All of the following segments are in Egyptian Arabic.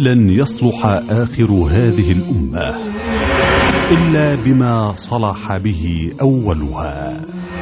لن يصلح آخر هذه الأمة إلا بما صلح به أولها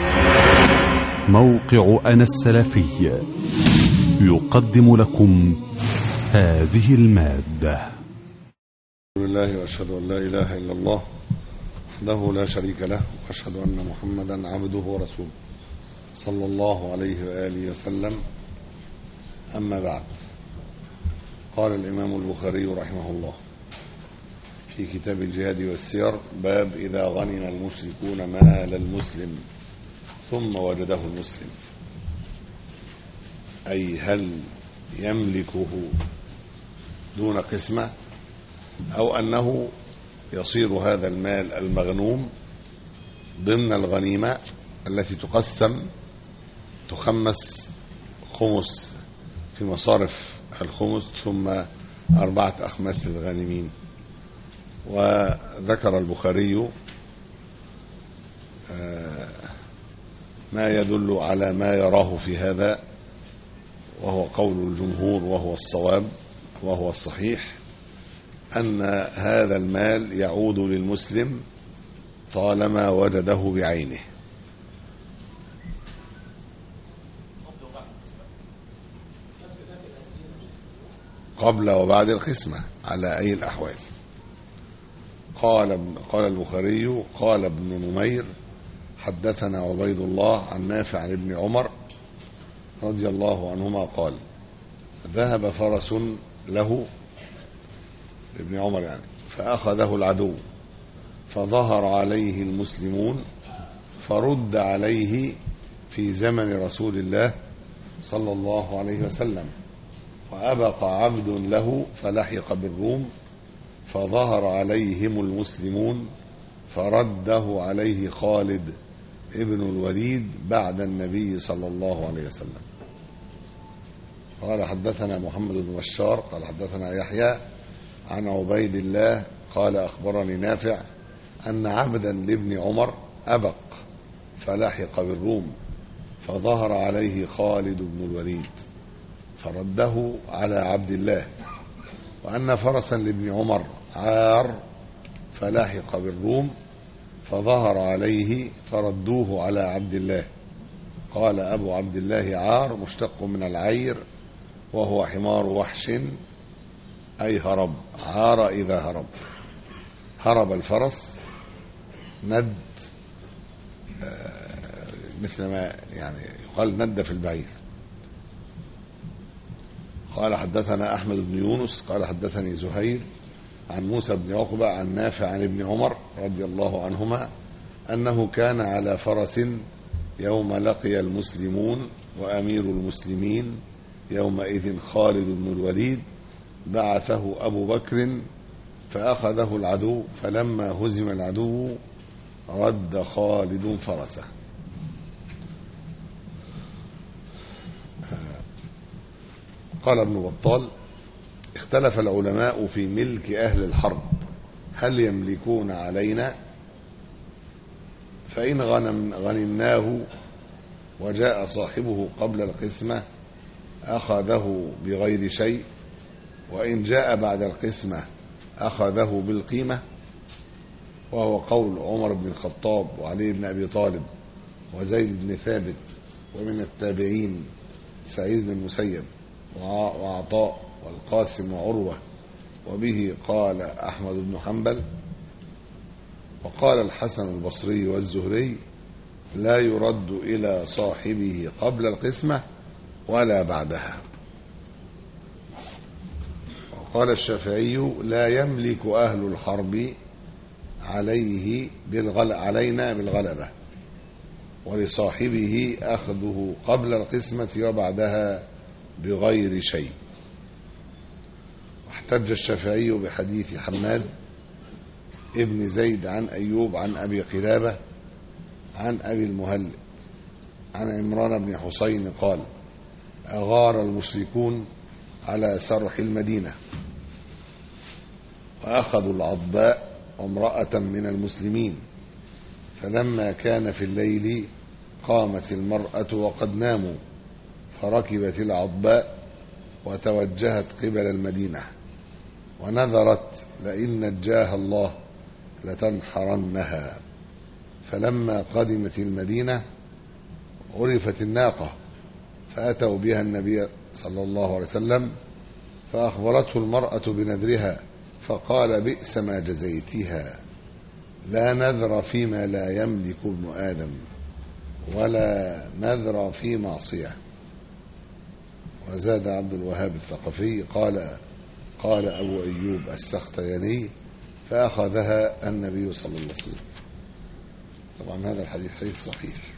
موقع أنا السلفي يقدم لكم هذه المادة الحمد لله واشهد ان لا اله الا الله وحده لا شريك له واشهد ان محمدا عبده ورسوله صلى الله عليه واله وسلم اما بعد قال الامام البخاري رحمه الله في كتاب الجهاد والسير باب اذا غنم المشركون مال المسلم ثم وجده المسلم اي هل يملكه دون قسمه أو أنه يصير هذا المال المغنوم ضمن الغنيمة التي تقسم تخمس خمس في مصارف الخمس ثم أربعة أخماس للغانمين وذكر البخاري ما يدل على ما يراه في هذا وهو قول الجمهور وهو الصواب وهو الصحيح أن هذا المال يعود للمسلم طالما وجده بعينه قبل وبعد القسمة على أي الأحوال قال قال البخاري قال ابن نمير حدثنا عبيد الله عن نافع عن ابن عمر رضي الله عنهما قال ذهب فرس له ابن عمر يعني فأخذه العدو فظهر عليه المسلمون فرد عليه في زمن رسول الله صلى الله عليه وسلم وأبق عبد له فلحق بالروم فظهر عليهم المسلمون فرده عليه خالد ابن الوليد بعد النبي صلى الله عليه وسلم قال حدثنا محمد بن بشار قال حدثنا يحيى عن عبيد الله قال أخبرني نافع أن عبدا لابن عمر أبق فلحق بالروم فظهر عليه خالد بن الوليد فرده على عبد الله وأن فرسا لابن عمر عار فلحق بالروم فظهر عليه فردوه على عبد الله قال أبو عبد الله عار مشتق من العير وهو حمار وحش أي هرب عار إذا هرب هرب الفرس ند مثل ما يعني يقال ند في البعير قال حدثنا أحمد بن يونس قال حدثني زهير عن موسى بن عقبة عن نافع عن ابن عمر رضي الله عنهما أنه كان على فرس يوم لقي المسلمون وأمير المسلمين يومئذ خالد بن الوليد بعثه أبو بكر فأخذه العدو فلما هزم العدو رد خالد فرسه قال ابن بطال اختلف العلماء في ملك أهل الحرب هل يملكون علينا فإن غنم غنمناه وجاء صاحبه قبل القسمة أخذه بغير شيء وإن جاء بعد القسمة أخذه بالقيمة وهو قول عمر بن الخطاب وعلي بن أبي طالب وزيد بن ثابت ومن التابعين سعيد بن المسيب وعطاء والقاسم وعروة وبه قال أحمد بن حنبل وقال الحسن البصري والزهري لا يرد إلى صاحبه قبل القسمة ولا بعدها قال الشافعي لا يملك أهل الحرب عليه بالغل علينا بالغلبة ولصاحبه أخذه قبل القسمة وبعدها بغير شيء واحتج الشافعي بحديث حماد ابن زيد عن أيوب عن أبي قلابة عن أبي المهلب عن عمران بن حسين قال أغار المشركون على سرح المدينة وأخذوا العضباء وامرأة من المسلمين فلما كان في الليل قامت المرأة وقد ناموا فركبت العضباء وتوجهت قبل المدينة ونذرت لئن نجاها الله لتنحرنها فلما قدمت المدينة عرفت الناقة فأتوا بها النبي صلى الله عليه وسلم فأخبرته المرأة بنذرها فقال بئس ما جزيتها لا نذر فيما لا يملك ابن آدم ولا نذر في معصية وزاد عبد الوهاب الثقفي قال قال أبو أيوب السختياني فأخذها النبي صلى الله عليه وسلم طبعا هذا الحديث حديث صحيح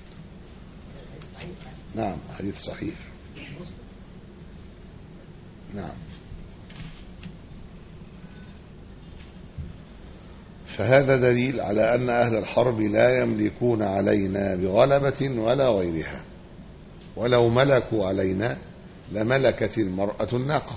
نعم حديث صحيح نعم فهذا دليل على أن أهل الحرب لا يملكون علينا بغلبة ولا غيرها ولو ملكوا علينا لملكت المرأة الناقة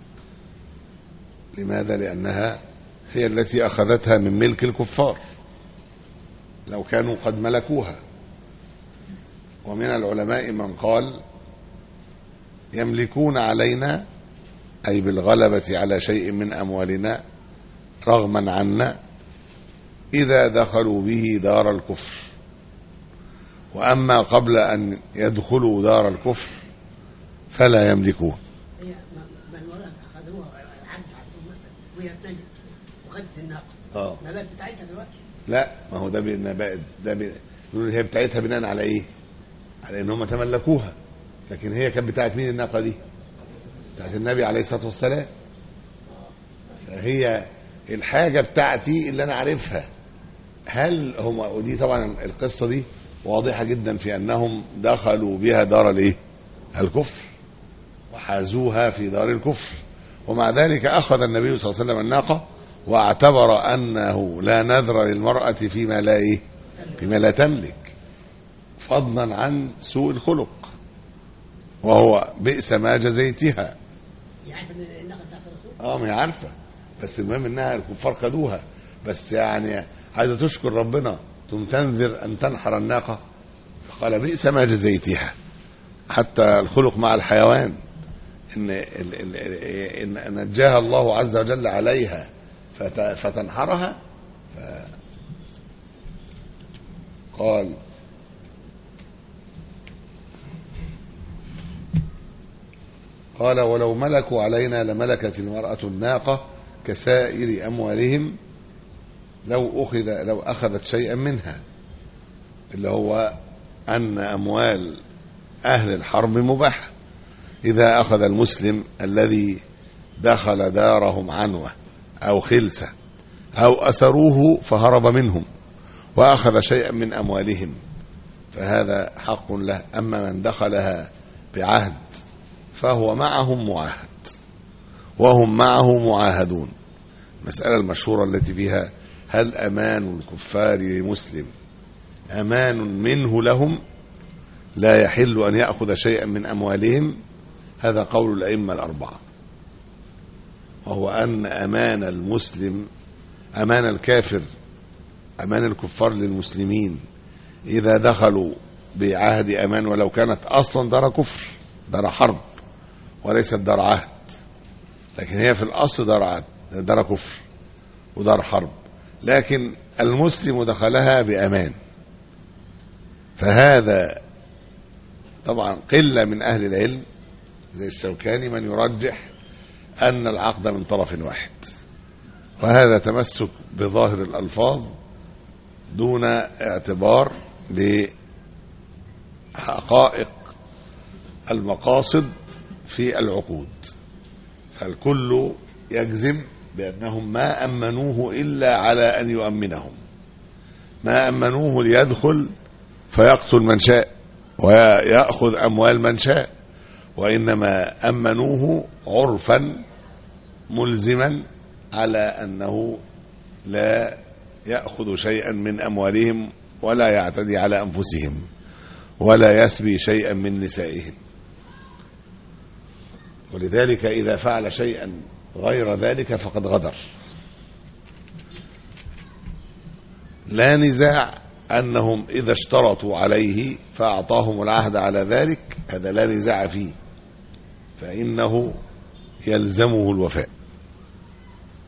لماذا؟ لأنها هي التي أخذتها من ملك الكفار لو كانوا قد ملكوها ومن العلماء من قال يملكون علينا أي بالغلبة على شيء من أموالنا رغما عنا إذا دخلوا به دار الكفر وأما قبل أن يدخلوا دار الكفر فلا يملكون هي م- من وراء اخذوها العبد عندهم مثلا وهي اتنجت وخدت الناقه اه ما بقت بتاعتها دلوقتي لا ما هو ده بي- بقى- ده بي- يقولوا هي بتاعتها بناء على ايه؟ على ان هم تملكوها لكن هي كانت بتاعت مين الناقه دي؟ بتاعت النبي عليه الصلاه والسلام فهي الحاجه بتاعتي اللي انا عارفها هل هم ودي طبعا القصه دي واضحه جدا في انهم دخلوا بها دار الايه؟ الكفر وحازوها في دار الكفر ومع ذلك اخذ النبي صلى الله عليه وسلم الناقه واعتبر انه لا نذر للمراه فيما لا ايه؟ فيما لا تملك فضلا عن سوء الخلق وهو بئس ما جزيتها يعني ان الناقه بتاعت الرسول اه ما هي عارفه بس المهم انها الكفار خدوها بس يعني عايزه تشكر ربنا ثم تنذر ان تنحر الناقه فقال بئس ما جزيتها حتى الخلق مع الحيوان ان ال- ال- ال- ان نجاها الله عز وجل عليها فت- فتنحرها ف- قال قال ولو ملكوا علينا لملكت المرأة الناقة كسائر أموالهم لو أخذ لو أخذت شيئا منها اللي هو أن أموال أهل الحرب مباحة إذا أخذ المسلم الذي دخل دارهم عنوة أو خلسة أو أسروه فهرب منهم وأخذ شيئا من أموالهم فهذا حق له أما من دخلها بعهد فهو معهم معاهد وهم معه معاهدون المسألة المشهورة التي فيها هل أمان الكفار لمسلم أمان منه لهم لا يحل أن يأخذ شيئا من أموالهم هذا قول الأئمة الأربعة وهو أن أمان المسلم أمان الكافر أمان الكفار للمسلمين إذا دخلوا بعهد أمان ولو كانت أصلا دار كفر دار حرب وليست دار عهد لكن هي في الأصل دار عهد دار كفر ودار حرب لكن المسلم دخلها بأمان فهذا طبعا قلة من أهل العلم زي الشوكاني من يرجح أن العقد من طرف واحد وهذا تمسك بظاهر الألفاظ دون اعتبار لحقائق المقاصد في العقود فالكل يجزم بأنهم ما أمنوه إلا على أن يؤمنهم ما أمنوه ليدخل فيقتل من شاء ويأخذ أموال من شاء وإنما أمنوه عرفا ملزما على أنه لا يأخذ شيئا من أموالهم ولا يعتدي على أنفسهم ولا يسبي شيئا من نسائهم ولذلك إذا فعل شيئا غير ذلك فقد غدر لا نزاع أنهم إذا اشترطوا عليه فأعطاهم العهد على ذلك هذا لا نزاع فيه فإنه يلزمه الوفاء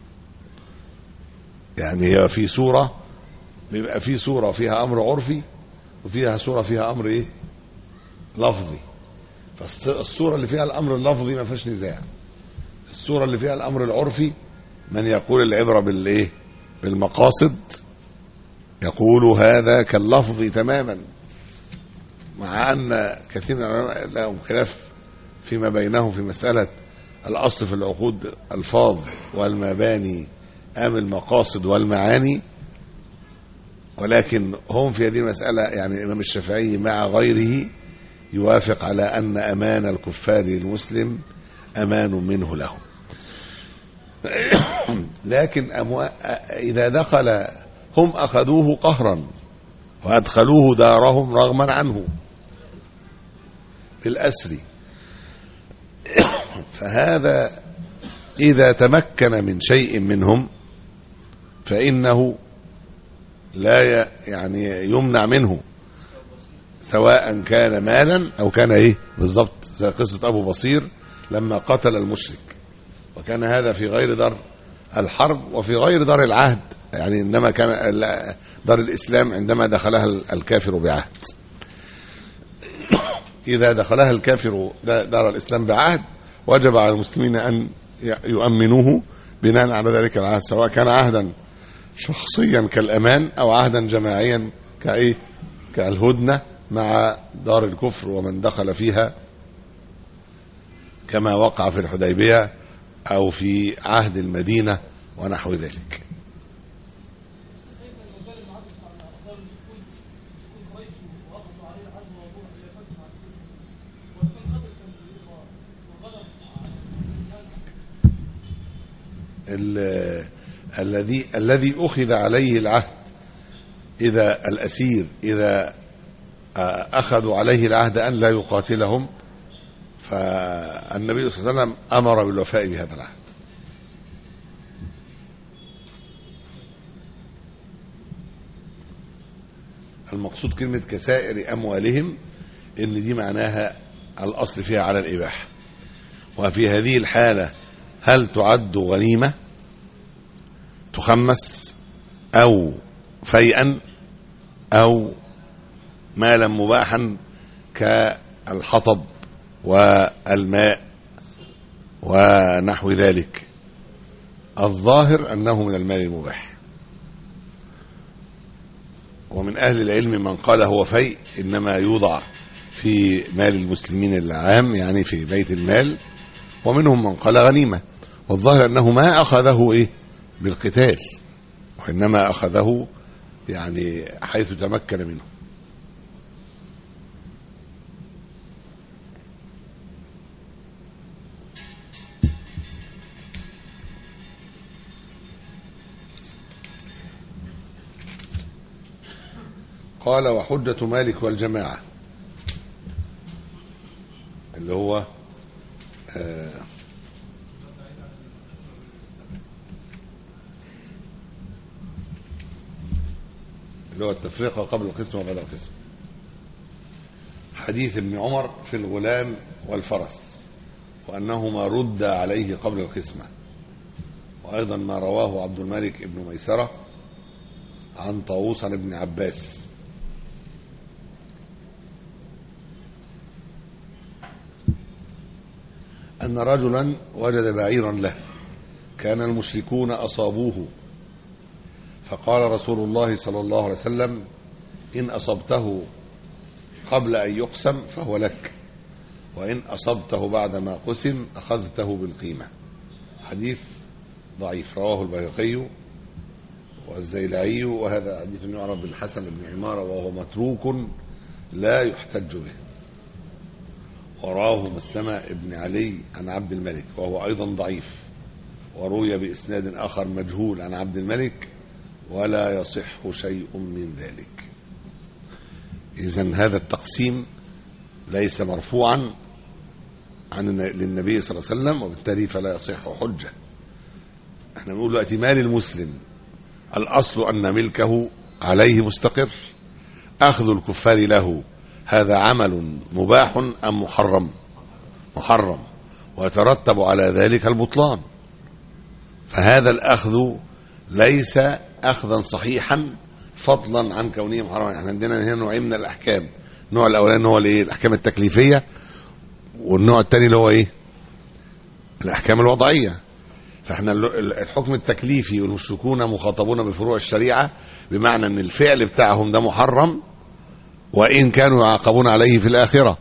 يعني هي في سورة بيبقى في سورة فيها أمر عرفي وفيها سورة فيها أمر إيه لفظي فالسورة اللي فيها الأمر اللفظي ما فيهاش نزاع السورة اللي فيها الأمر العرفي من يقول العبرة بالإيه بالمقاصد يقول هذا كاللفظ تماما مع أن كثير من العلماء لهم خلاف فيما بينهم في مسألة الأصل في العقود الفاظ والمباني أم المقاصد والمعاني ولكن هم في هذه المسألة يعني الإمام الشافعي مع غيره يوافق على أن أمان الكفار للمسلم أمان منه لهم لكن أمو... إذا دخل هم أخذوه قهرا وأدخلوه دارهم رغما عنه بالأسر فهذا إذا تمكن من شيء منهم فإنه لا ي- يعني يمنع منه سواء كان مالا أو كان إيه بالضبط زي قصة أبو بصير لما قتل المشرك وكان هذا في غير دار الحرب وفي غير دار العهد يعني إنما كان ال- دار الإسلام عندما دخلها ال- الكافر بعهد إذا دخلها الكافر دا- دار الإسلام بعهد وجب على المسلمين أن ي- يؤمنوه بناء على ذلك العهد سواء كان عهدا شخصيا كالأمان أو عهدا جماعيا كإيه كالهدنة مع دار الكفر ومن دخل فيها كما وقع في الحديبية أو في عهد المدينة ونحو ذلك ال- الذي الذي أخذ عليه العهد إذا الأسير إذا آه، أخذوا عليه العهد أن لا يقاتلهم فالنبي صلى الله عليه وسلم أمر بالوفاء بهذا العهد المقصود كلمة كسائر أموالهم إن دي معناها الأصل فيها على الإباحة وفي هذه الحالة هل تعد غنيمة تخمس أو فيئا أو مالا مباحا كالحطب والماء ونحو ذلك الظاهر أنه من المال المباح ومن أهل العلم من قال هو فيء إنما يوضع في مال المسلمين العام يعني في بيت المال ومنهم من قال غنيمة والظاهر أنه ما أخذه إيه بالقتال وإنما أخذه يعني حيث تمكن منه قال وحجة مالك والجماعة اللي هو آه اللي هو التفرقة قبل القسم وبعد القسم حديث ابن عمر في الغلام والفرس وأنهما رد عليه قبل القسمة وأيضا ما رواه عبد الملك ابن ميسرة عن طاووس عن ابن عباس أن رجلا وجد بعيرا له كان المشركون أصابوه فقال رسول الله صلى الله عليه وسلم إن أصبته قبل أن يقسم فهو لك وإن أصبته بعدما قسم أخذته بالقيمة حديث ضعيف رواه البيهقي والزيلعي وهذا حديث يعرف بالحسن بن عمارة وهو متروك لا يحتج به وراه مسلمة ابن علي عن عبد الملك وهو أيضا ضعيف وروي بإسناد آخر مجهول عن عبد الملك ولا يصح شيء من ذلك إذا هذا التقسيم ليس مرفوعا عن للنبي صلى الله عليه وسلم وبالتالي فلا يصح حجة احنا بنقول دلوقتي مال المسلم الأصل أن ملكه عليه مستقر أخذ الكفار له هذا عمل مباح أم محرم محرم ويترتب على ذلك البطلان فهذا الأخذ ليس اخذا صحيحا فضلا عن كونه محرما احنا عندنا هنا نوعين من الاحكام النوع الاولاني هو الايه الاحكام التكليفيه والنوع الثاني اللي هو ايه الاحكام الوضعيه فاحنا ال- الحكم التكليفي والمشركون مخاطبون بفروع الشريعه بمعنى ان الفعل بتاعهم ده محرم وان كانوا يعاقبون عليه في الاخره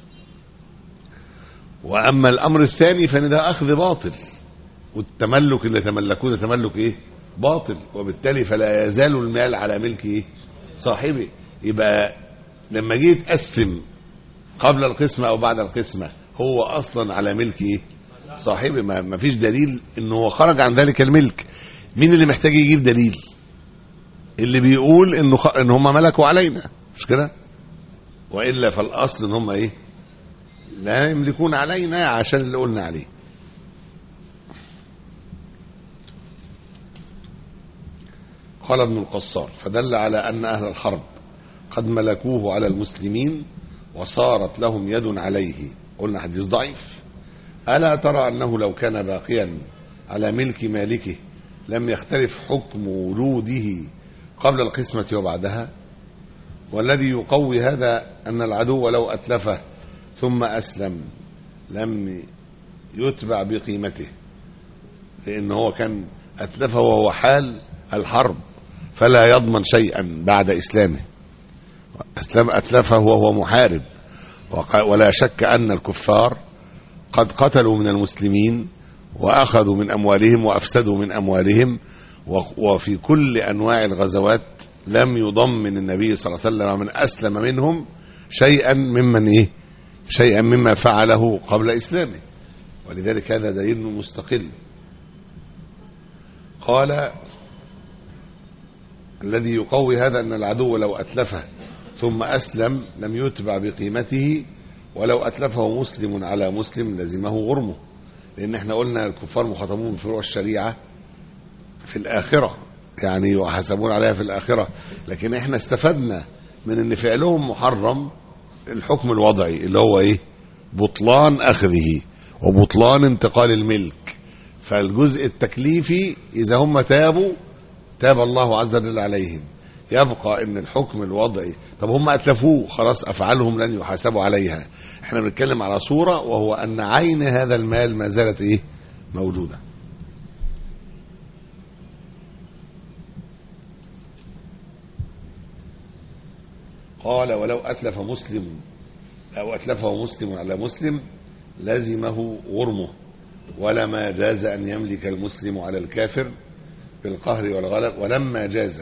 واما الامر الثاني فان ده اخذ باطل والتملك اللي تملكوه ده تملك ايه باطل وبالتالي فلا يزال المال على ملك ايه صاحبه يبقى لما جيت تقسم قبل القسمه او بعد القسمه هو اصلا على ملك ايه صاحبه ما ما فيش دليل ان هو خرج عن ذلك الملك مين اللي محتاج يجيب دليل اللي بيقول انه خ... ان هم ملكوا علينا مش كده والا فالاصل ان هم ايه لا يملكون علينا عشان اللي قلنا عليه قال ابن القصار فدل على ان اهل الحرب قد ملكوه على المسلمين وصارت لهم يد عليه قلنا حديث ضعيف الا ترى انه لو كان باقيا على ملك مالكه لم يختلف حكم وجوده قبل القسمه وبعدها والذي يقوي هذا ان العدو لو اتلفه ثم اسلم لم يتبع بقيمته لان هو كان اتلفه وهو حال الحرب فلا يضمن شيئا بعد اسلامه اسلم اتلفه وهو محارب وق- ولا شك ان الكفار قد قتلوا من المسلمين واخذوا من اموالهم وافسدوا من اموالهم و- وفي كل انواع الغزوات لم يضمن النبي صلى الله عليه وسلم من اسلم منهم شيئا ممن ايه شيئا مما فعله قبل اسلامه ولذلك هذا دليل مستقل قال الذي يقوي هذا ان العدو لو اتلفه ثم اسلم لم يتبع بقيمته ولو اتلفه مسلم على مسلم لزمه غرمه لان احنا قلنا الكفار مخاطبون بفروع الشريعه في الاخره يعني يحاسبون عليها في الاخره لكن احنا استفدنا من ان فعلهم محرم الحكم الوضعي اللي هو ايه بطلان اخذه وبطلان انتقال الملك فالجزء التكليفي اذا هم تابوا تاب الله عز وجل عليهم يبقى ان الحكم الوضعي طب هم اتلفوه خلاص افعالهم لن يحاسبوا عليها احنا بنتكلم على صوره وهو ان عين هذا المال ما زالت ايه موجوده قال ولو اتلف مسلم او اتلفه مسلم على مسلم لزمه غرمه ولما جاز ان يملك المسلم على الكافر بالقهر والغلب ولما جاز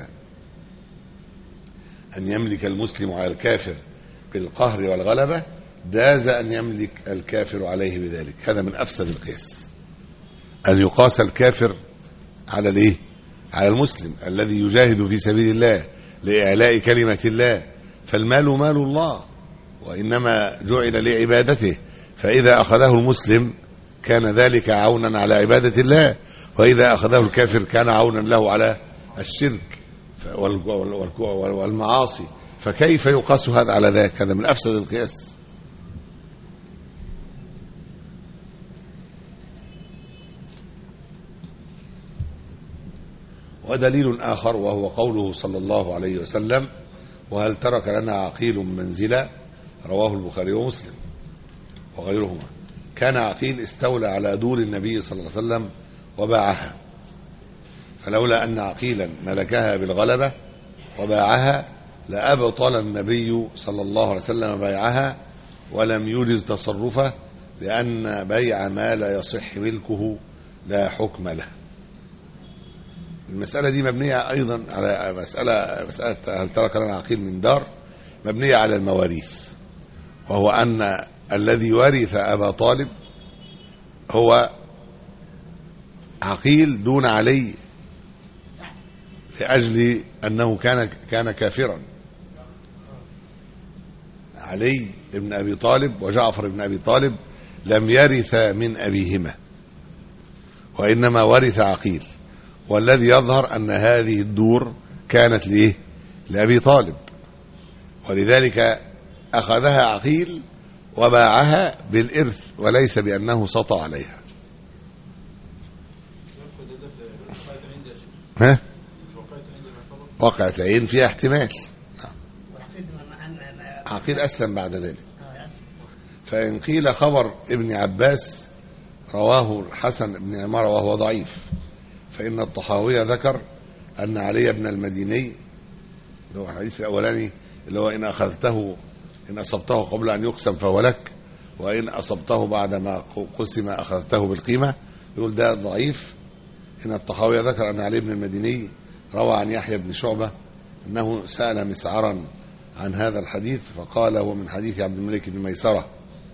أن يملك المسلم على الكافر بالقهر والغلبة جاز أن يملك الكافر عليه بذلك هذا من أفسد القياس أن يقاس الكافر على الإيه؟ على المسلم الذي يجاهد في سبيل الله لإعلاء كلمة الله فالمال مال الله وإنما جعل لعبادته فإذا أخذه المسلم كان ذلك عونا على عبادة الله وإذا أخذه الكافر كان عونا له على الشرك ف- وال- وال- وال- والمعاصي فكيف يقاس هذا على ذاك هذا من أفسد القياس ودليل آخر وهو قوله صلى الله عليه وسلم وهل ترك لنا عقيل منزلا رواه البخاري ومسلم وغيرهما كان عقيل استولى على دور النبي صلى الله عليه وسلم وباعها فلولا أن عقيلا ملكها بالغلبة وباعها لأبطل النبي صلى الله عليه وسلم بيعها ولم يجز تصرفه لأن بيع ما لا يصح ملكه لا حكم له المسألة دي مبنية أيضا على مسألة مسألة هل ترك لنا عقيل من دار مبنية على المواريث وهو أن الذي ورث أبا طالب هو عقيل دون علي لأجل أنه كان كان كافرا علي بن أبي طالب وجعفر بن أبي طالب لم يرث من أبيهما وإنما ورث عقيل والذي يظهر أن هذه الدور كانت لإيه لأبي طالب ولذلك أخذها عقيل وباعها بالإرث وليس بأنه سطى عليها ها وقعت العين فيها احتمال والعقيد ما- ما- ما- عقيل أسلم بعد ذلك آه، يا أسف. فإن قيل خبر ابن عباس رواه الحسن بن عمارة وهو ضعيف فإن الطحاوي ذكر أن علي بن المديني اللي هو الحديث الأولاني اللي هو إن أخذته إن أصبته قبل أن يقسم فهو لك وإن أصبته بعدما قسم أخذته بالقيمة يقول ده ضعيف إن الطحاوي ذكر أن علي بن المديني روى عن يحيى بن شعبة أنه سأل مسعرا عن هذا الحديث فقال هو من حديث عبد الملك بن ميسرة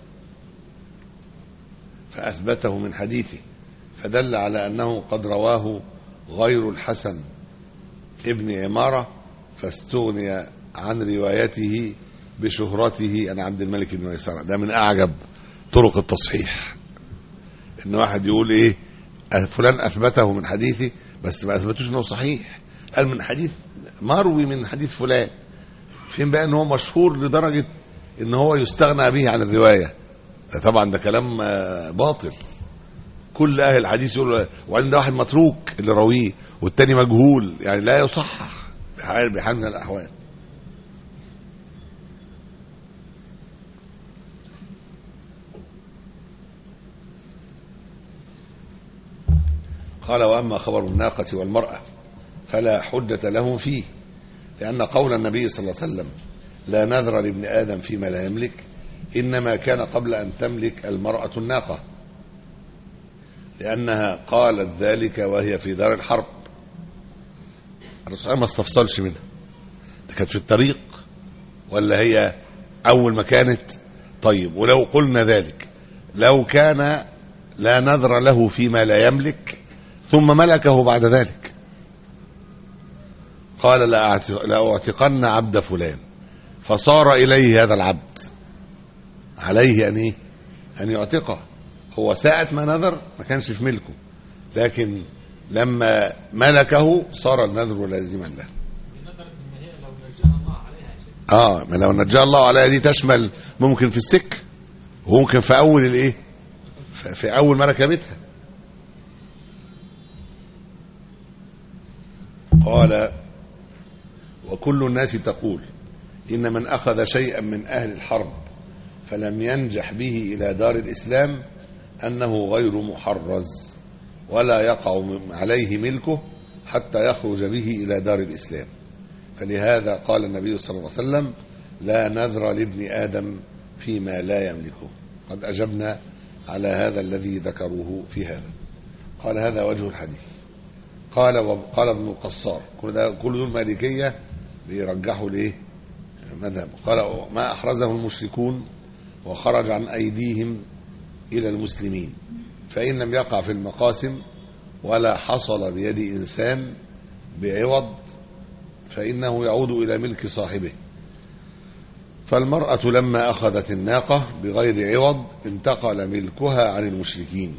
فأثبته من حديثه فدل على أنه قد رواه غير الحسن ابن عمارة فاستغني عن روايته بشهرته عن عبد الملك بن ميسرة ده من أعجب طرق التصحيح إن واحد يقول إيه فلان أثبته من حديثي بس ما أثبتوش إنه صحيح قال من حديث مروي من حديث فلان فين بقى إن هو مشهور لدرجة إن هو يستغنى به عن الرواية ده طبعا ده كلام آه، باطل كل اهل الحديث يقول وبعدين ده واحد متروك اللي راويه والتاني مجهول يعني لا يصحح بحال بحال من الاحوال قال واما خبر الناقه والمراه فلا حجه له فيه لان قول النبي صلى الله عليه وسلم لا نذر لابن ادم فيما لا يملك انما كان قبل ان تملك المراه الناقه لأنها قالت ذلك وهي في دار الحرب الرسول ما استفصلش منها دي كانت في الطريق ولا هي أول ما كانت طيب ولو قلنا ذلك لو كان لا نذر له فيما لا يملك ثم ملكه بعد ذلك قال لأعت- لأعتقن عبد فلان فصار إليه هذا العبد عليه أن إيه؟ أن يعتقه هو ساعة ما نذر ما كانش في ملكه لكن لما ملكه صار النذر لازما له بنظرة ان هي لو نجاها الله عليها يا شيخ اه ما لو نجى الله عليها دي تشمل ممكن في السك وممكن في اول الايه ف- في اول ما ركبتها قال وكل الناس تقول ان من اخذ شيئا من اهل الحرب فلم ينجح به الى دار الاسلام انه غير محرز ولا يقع م- عليه ملكه حتى يخرج به الى دار الاسلام فلهذا قال النبي صلى الله عليه وسلم لا نذر لابن آدم فيما لا يملكه قد أجبنا على هذا الذي ذكروه في هذا قال هذا وجه الحديث قال وقال ابن القصار كل ده كل دول مالكية بيرجحوا ليه مذهب قال ما أحرزه المشركون وخرج عن أيديهم إلى المسلمين فإن لم يقع في المقاسم ولا حصل بيد إنسان بعوض فإنه يعود إلى ملك صاحبه فالمرأة لما أخذت الناقة بغير عوض انتقل ملكها عن المشركين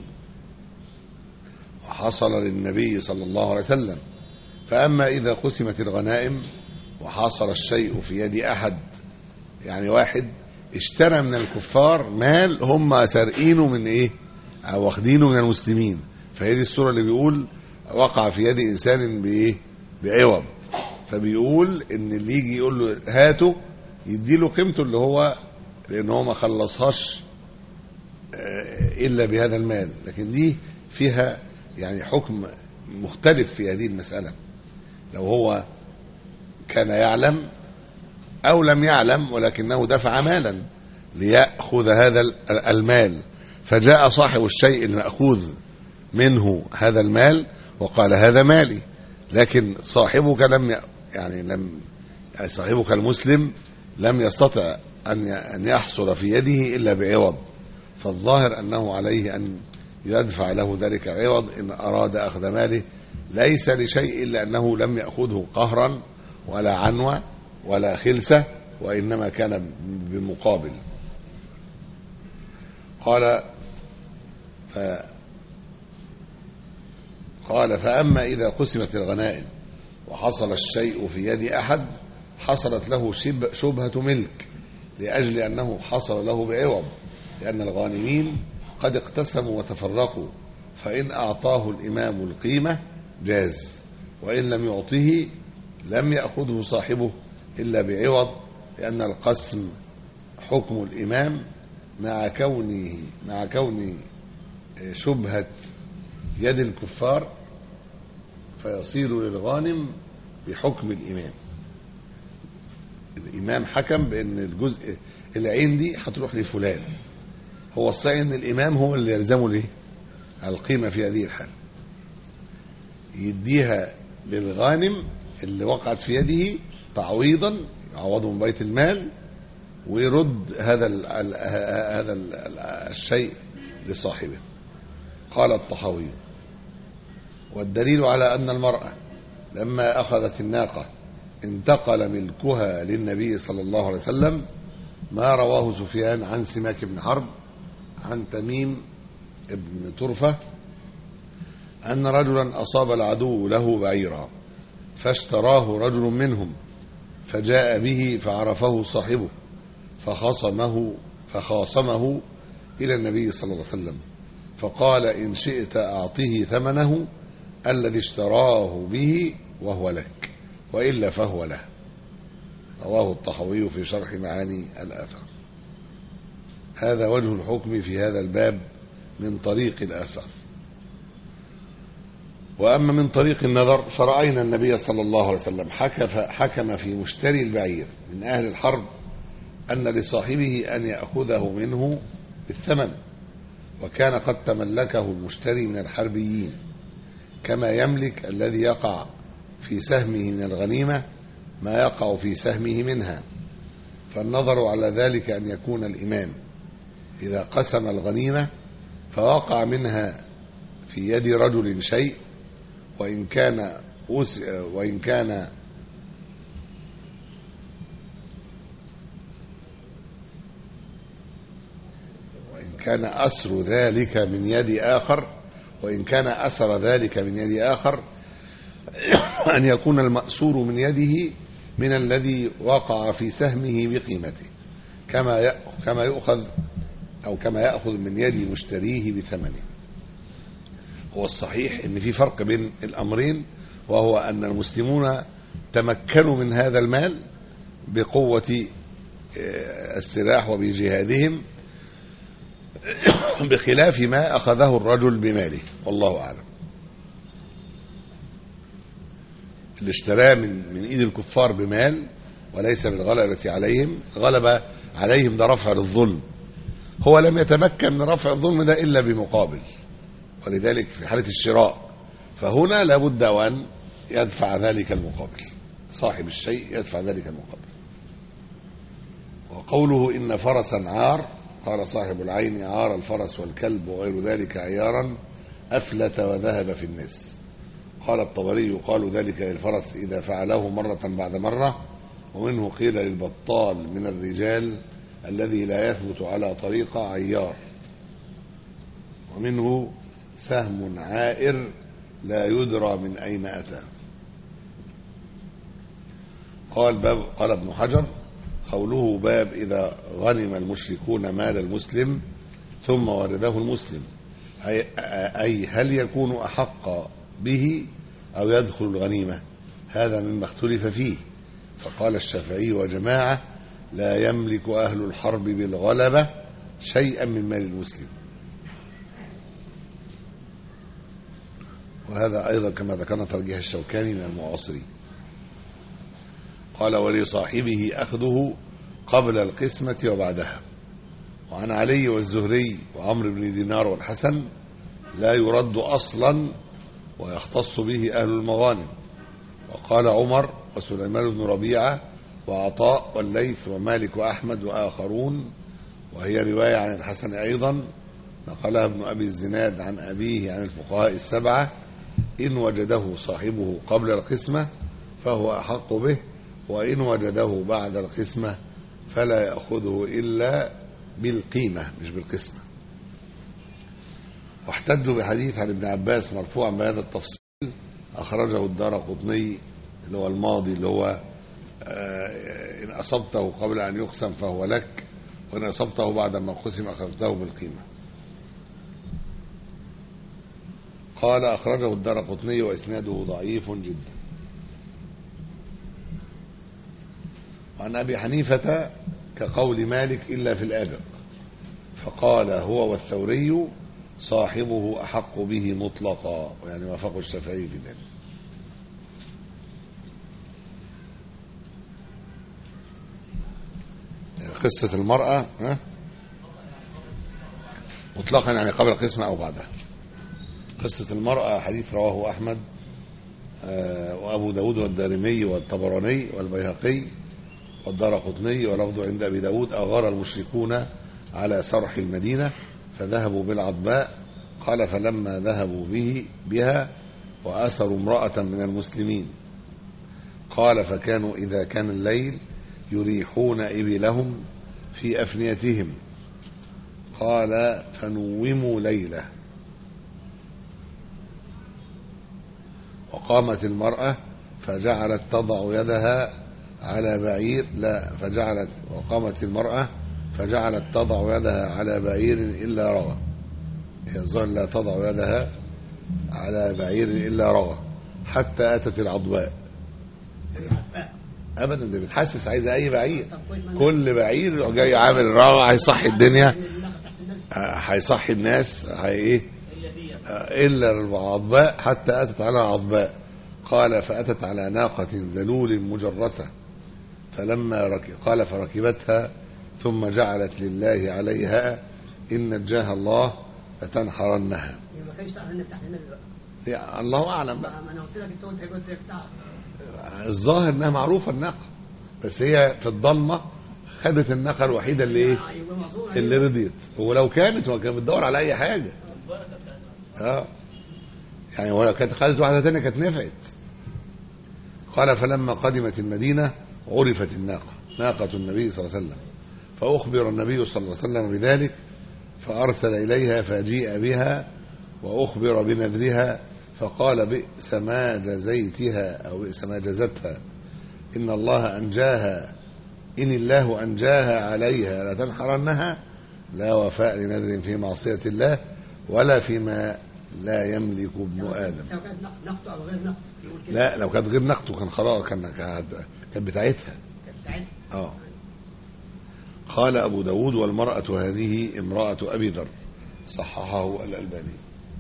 وحصل للنبي صلى الله عليه وسلم فأما إذا قسمت الغنائم وحصل الشيء في يد أحد يعني واحد اشترى من الكفار مال هم سارقينه من ايه او واخدينه من المسلمين فهي دي الصورة اللي بيقول وقع في يد انسان بايه بعوض فبيقول ان اللي يجي يقول له هاته يديله قيمته اللي هو لان هو ما خلصهاش آه، الا بهذا المال لكن دي فيها يعني حكم مختلف في هذه المسألة لو هو كان يعلم أو لم يعلم ولكنه دفع مالا ليأخذ هذا ال- المال فجاء صاحب الشيء المأخوذ منه هذا المال وقال هذا مالي لكن صاحبك لم ي- يعني لم صاحبك المسلم لم يستطع أن ي- أن يحصل في يده إلا بعوض فالظاهر أنه عليه أن يدفع له ذلك عوض إن أراد أخذ ماله ليس لشيء إلا أنه لم يأخذه قهرا ولا عنوة ولا خلسة وإنما كان بمقابل قال ف قال فأما إذا قسمت الغنائم وحصل الشيء في يد أحد حصلت له شب- شبهة ملك لأجل أنه حصل له بعوض لأن الغانمين قد اقتسموا وتفرقوا فإن أعطاه الإمام القيمة جاز وإن لم يعطه لم يأخذه صاحبه إلا بعوض لأن القسم حكم الإمام مع كونه مع كون شبهة يد الكفار فيصير للغانم بحكم الإمام الإمام حكم بأن الجزء العين دي هتروح لفلان هو الصحيح أن الإمام هو اللي يلزمه ليه القيمة في هذه الحالة يديها للغانم اللي وقعت في يده تعويضا يعوضه من بيت المال ويرد هذا ال ال هذا ال الشيء لصاحبه قال الطحاوي والدليل على أن المرأة لما أخذت الناقة انتقل ملكها للنبي صلى الله عليه وسلم ما رواه سفيان عن سماك بن حرب عن تميم ابن طرفة أن رجلا أصاب العدو له بعيرا فاشتراه رجل منهم فجاء به فعرفه صاحبه فخاصمه فخاصمه إلى النبي صلى الله عليه وسلم فقال إن شئت أعطه ثمنه الذي اشتراه به وهو لك وإلا فهو له رواه الطحوي في شرح معاني الآثار هذا وجه الحكم في هذا الباب من طريق الآثار وأما من طريق النظر فرأينا النبي صلى الله عليه وسلم حكم في مشتري البعير من أهل الحرب أن لصاحبه أن يأخذه منه بالثمن وكان قد تملكه المشتري من الحربيين كما يملك الذي يقع في سهمه من الغنيمة ما يقع في سهمه منها فالنظر على ذلك أن يكون الإمام إذا قسم الغنيمة فوقع منها في يد رجل شيء وإن كان وإن كان وإن كان أسر ذلك من يد آخر وإن كان أسر ذلك من يد آخر أن يكون المأسور من يده من الذي وقع في سهمه بقيمته كما كما يؤخذ أو كما يأخذ من يد مشتريه بثمنه هو الصحيح ان في فرق بين الامرين وهو ان المسلمون تمكنوا من هذا المال بقوة السلاح وبجهادهم بخلاف ما أخذه الرجل بماله والله أعلم اللي اشتراه من, من إيد الكفار بمال وليس بالغلبة عليهم غلب عليهم ده رفع للظلم هو لم يتمكن من رفع الظلم ده إلا بمقابل ولذلك في حالة الشراء فهنا لابد أن يدفع ذلك المقابل صاحب الشيء يدفع ذلك المقابل وقوله إن فرسا عار قال صاحب العين عار الفرس والكلب وغير ذلك عيارا أفلت وذهب في الناس قال الطبري يقال ذلك للفرس إذا فعله مرة بعد مرة ومنه قيل للبطال من الرجال الذي لا يثبت على طريقة عيار ومنه سهم عائر لا يدرى من أين أتى قال باب قال ابن حجر قوله باب إذا غنم المشركون مال المسلم ثم ورده المسلم أي, أي هل يكون أحق به أو يدخل الغنيمة هذا مما اختلف فيه فقال الشافعي وجماعة لا يملك أهل الحرب بالغلبة شيئا من مال المسلم وهذا أيضا كما ذكرنا ترجيح الشوكاني من المعاصرين قال ولصاحبه أخذه قبل القسمة وبعدها وعن علي والزهري وعمر بن دينار والحسن لا يرد أصلا ويختص به أهل المغانم وقال عمر وسليمان بن ربيعة وعطاء والليث ومالك وأحمد وآخرون وهي رواية عن الحسن أيضا نقلها ابن أبي الزناد عن أبيه عن الفقهاء السبعة إن وجده صاحبه قبل القسمة فهو أحق به وإن وجده بعد القسمة فلا يأخذه إلا بالقيمة مش بالقسمة واحتجوا بحديث عن ابن عباس مرفوعا بهذا التفصيل أخرجه الدار قطني اللي هو الماضي اللي هو آه إن أصبته قبل أن يقسم فهو لك وإن أصبته بعد ما قسم أخذته بالقيمة قال أخرجه الدار قطني وإسناده ضعيف جدا وعن أبي حنيفة كقول مالك إلا في الآبق فقال هو والثوري صاحبه أحق به مطلقا يعني وافقه الشافعي في ذلك قصة المرأة ها؟ مطلقا يعني قبل القسمة أو بعدها قصة المرأة حديث رواه أحمد آه، وأبو داود والدارمي والطبراني والبيهقي والدار قطني ولفظ عند أبي داود أغار المشركون على سرح المدينة فذهبوا بالعضباء قال فلما ذهبوا به بها وأسروا امرأة من المسلمين قال فكانوا إذا كان الليل يريحون إبلهم في أفنيتهم قال فنوموا ليلة وقامت المرأة فجعلت تضع يدها على بعير لا فجعلت وقامت المرأة فجعلت تضع يدها على بعير إلا رغى هي الظاهر لا تضع يدها على بعير إلا رغى حتى أتت العضواء أبدا ده بتحسس عايزة أي بعير طب كويس ما كل بعير جاي عامل رغى هيصحي الدنيا الناقة تحت النبي آه، هيصحي الناس هي ايه آه، الا العضباء حتى اتت على العضباء قال فاتت على ناقه ذلول مجرسه فلما ركب قال فركبتها ثم جعلت لله عليها ان نجاها الله لتنحرنها هي ما كانش تعرف انك تحت النبي بقى يعني الله اعلم بقى ما ما انا قلت لك انت قلت قلت لك تعرف الظاهر انها معروفه الناقه بس هي في الضلمه خدت الناقه الوحيده اللي ايه آه، يبقى معصومة اللي رضيت ولو كانت هو كانت بتدور على اي حاجه اه يعني ولو كانت خدت واحده ثانيه كانت نفعت قال فلما قدمت المدينه عرفت الناقه ناقه النبي صلى الله عليه وسلم فاخبر النبي صلى الله عليه وسلم بذلك فارسل اليها فجيء بها واخبر بنذرها فقال بئس ما جزيتها او بئس ما جزتها ان الله انجاها إن الله أنجاها عليها لتنحرنها لا وفاء لنذر في معصية الله ولا فيما لا يملك ابن آدم سواء كانت نقط نقطه او غير نقطه يقول كده لا لو كانت غير نقطه كان خلاص كان كانت كانت بتاعتها كانت بتاعتها اه قال أبو داود والمرأة هذه امرأة أبي ذر صححه الألباني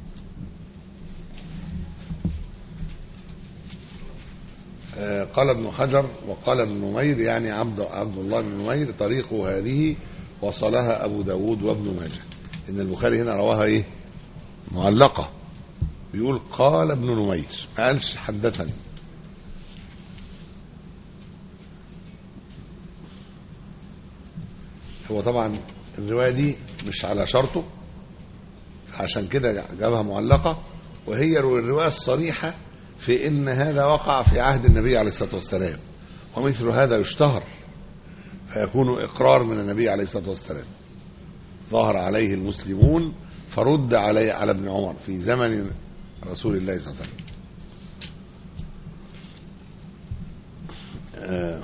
آه، قال ابن حجر وقال ابن نمير يعني عبد عبد الله بن نمير طريق هذه وصلها أبو داود وابن ماجه إن البخاري هنا رواها إيه معلقة بيقول قال ابن نمير ما قالش حدثني هو طبعا الرواية دي مش على شرطه عشان كده جابها معلقة وهي الرواية الصريحة في ان هذا وقع في عهد النبي عليه الصلاة والسلام ومثل هذا يشتهر فيكون اقرار من النبي عليه الصلاة والسلام ظهر عليه المسلمون فرد عليه على ابن عمر في زمن رسول الله صلى الله عليه وسلم آه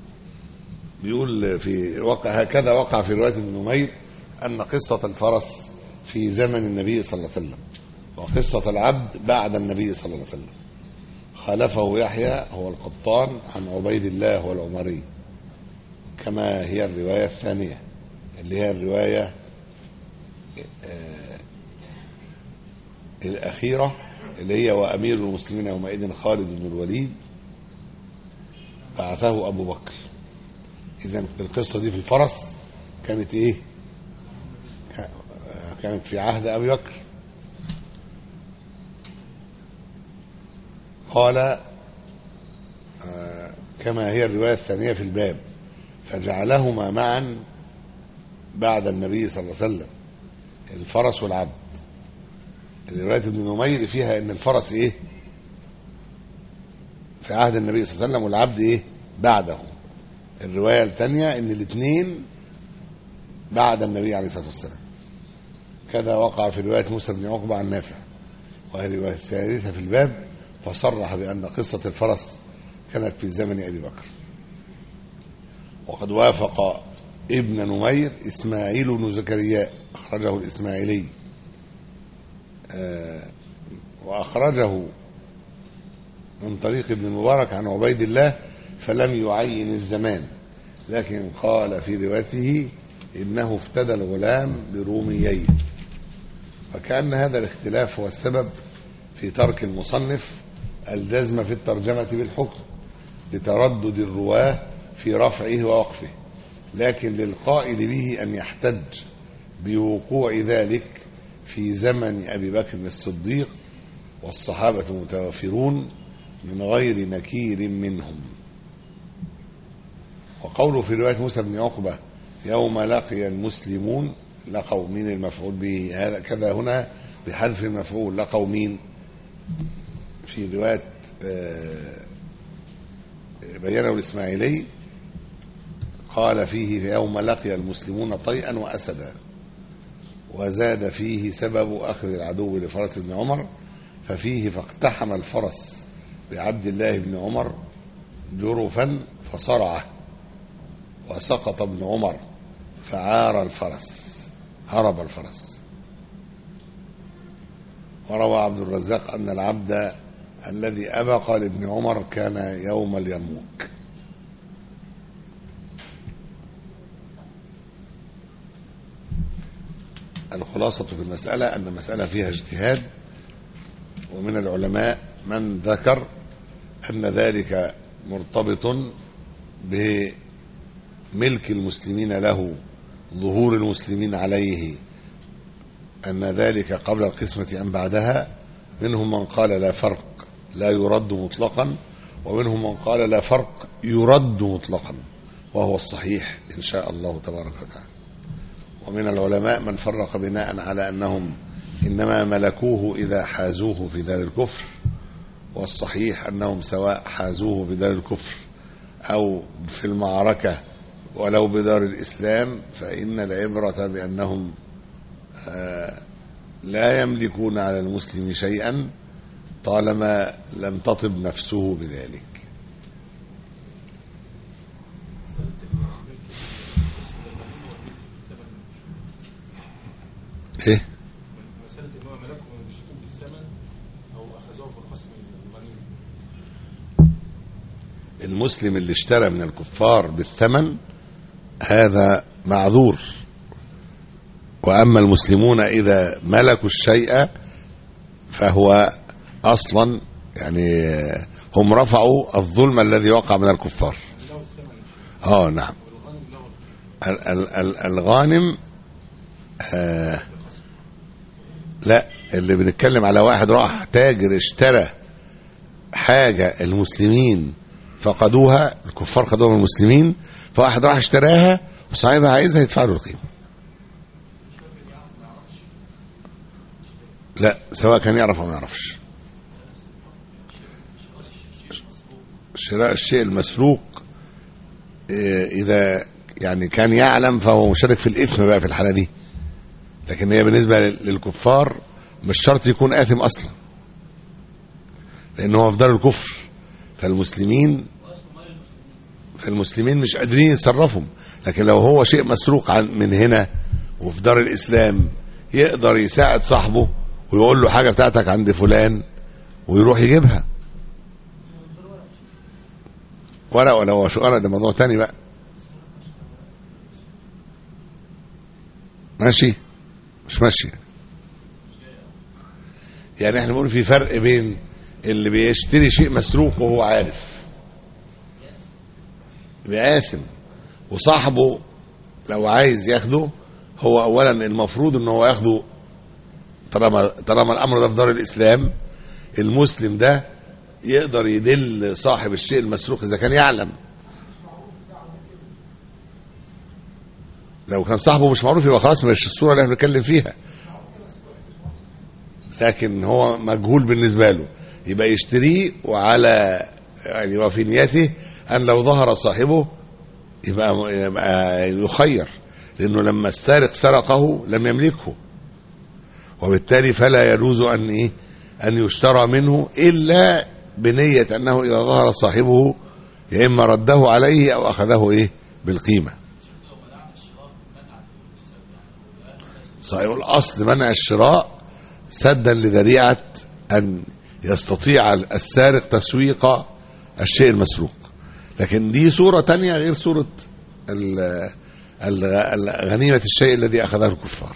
بيقول في وقع هكذا وقع في رواية ابن نمير أن قصة الفرس في زمن النبي صلى الله عليه وسلم وقصة العبد بعد النبي صلى الله عليه وسلم خالفه يحيى هو القطان عن عبيد الله هو العمري كما هي الرواية الثانية اللي هي الرواية آه، الأخيرة اللي هي وأمير المسلمين يومئذ خالد بن الوليد بعثه أبو بكر إذا القصة دي في الفرس كانت إيه؟ كا- كانت في عهد أبي بكر قال آه، كما هي الرواية الثانية في الباب فجعلهما معا بعد النبي صلى الله عليه وسلم الفرس والعبد رواية ابن نمير فيها ان الفرس ايه في عهد النبي صلى الله عليه وسلم والعبد ايه بعده الرواية الثانية ان الاثنين بعد النبي عليه الصلاة والسلام كذا وقع في رواية موسى بن عقبة عن نافع وهي الرواية الثالثة في الباب فصرح بأن قصة الفرس كانت في زمن أبي بكر وقد وافق ابن نمير إسماعيل بن زكريا أخرجه الإسماعيلي آه، وأخرجه من طريق ابن المبارك عن عبيد الله فلم يعين الزمان لكن قال في روايته إنه افتدى الغلام بروميين وكأن هذا الاختلاف هو السبب في ترك المصنف الجزم في الترجمة بالحكم لتردد الرواه في رفعه ووقفه لكن للقائل به أن يحتج بوقوع ذلك في زمن أبي بكر الصديق والصحابة متوافرون من غير نكير منهم وقوله في رواية موسى بن عقبة يوم لقي المسلمون لقوا مين المفعول به هذا كذا هنا بحذف المفعول لقوا مين في رواية آه، بينه الإسماعيلي قال فيه في يوم لقي المسلمون طيئا وأسدا وزاد فيه سبب أخذ العدو لفرس ابن عمر ففيه فاقتحم الفرس بعبد الله بن عمر جرفا فصرعه وسقط ابن عمر فعار الفرس هرب الفرس وروى عبد الرزاق أن العبد الذي أبق لابن عمر كان يوم اليرموك الخلاصة في المسألة أن المسألة فيها اجتهاد ومن العلماء من ذكر أن ذلك مرتبط بملك المسلمين له ظهور المسلمين عليه أن ذلك قبل القسمة أم بعدها منهم من قال لا فرق لا يرد مطلقا ومنهم من قال لا فرق يرد مطلقا وهو الصحيح إن شاء الله تبارك وتعالى ومن العلماء من فرق بناء على أنهم إنما ملكوه إذا حازوه في دار الكفر والصحيح أنهم سواء حازوه في دار الكفر أو في المعركة ولو بدار الإسلام فإن العبرة بأنهم آه، لا يملكون على المسلم شيئا طالما لم تطب نفسه بذلك ايه مسألة إن هو ملكه من المشركين بالثمن أو أخذوه في القسم الغنيمة المسلم اللي اشترى من الكفار بالثمن هذا معذور واما المسلمون اذا ملكوا الشيء فهو اصلا يعني هم رفعوا الظلم الذي وقع من الكفار له الثمن اه نعم والغنم له ال- ال- ال- الغانم آه لا اللي بنتكلم على واحد راح تاجر اشترى حاجة المسلمين فقدوها الكفار خدوها من المسلمين فواحد راح اشتراها وصاحبها عايزها يدفع له القيمة لا سواء كان يعرف او ما يعرفش شراء الشيء المسروق إيه، اذا يعني كان يعلم فهو مشارك في الاثم بقى في الحاله دي لكن هي بالنسبه لل- للكفار مش شرط يكون اثم اصلا لان هو في دار الكفر فالمسلمين فالمسلمين مش قادرين يتصرفهم لكن لو هو شيء مسروق عن من هنا وفي دار الاسلام يقدر يساعد صاحبه ويقول له حاجه بتاعتك عند فلان ويروح يجيبها ورق ولا هو شو ورق ده موضوع تاني بقى ماشي مش ماشي يعني احنا بنقول في فرق بين اللي بيشتري شيء مسروق وهو عارف بيقاسم وصاحبه لو عايز ياخده هو اولا المفروض ان هو ياخده طالما طالما الامر ده في دار الاسلام المسلم ده يقدر يدل صاحب الشيء المسروق اذا كان يعلم لو كان صاحبه مش معروف يبقى خلاص مش الصوره اللي احنا بنتكلم فيها لكن هو مجهول بالنسبه له يبقى يشتريه وعلى يعني وفي نيته ان لو ظهر صاحبه يبقى, يبقى يخير لانه لما السارق سرقه لم يملكه وبالتالي فلا يجوز ان ايه ان يشترى منه الا بنيه انه اذا ظهر صاحبه يا اما رده عليه او اخذه ايه بالقيمه صحيح الاصل منع الشراء سدا لذريعه أن يستطيع السارق تسويق الشيء المسروق لكن دي صورة تانية غير صورة ال- الغ- ال- غنيمة الشيء الذي أخذه الكفار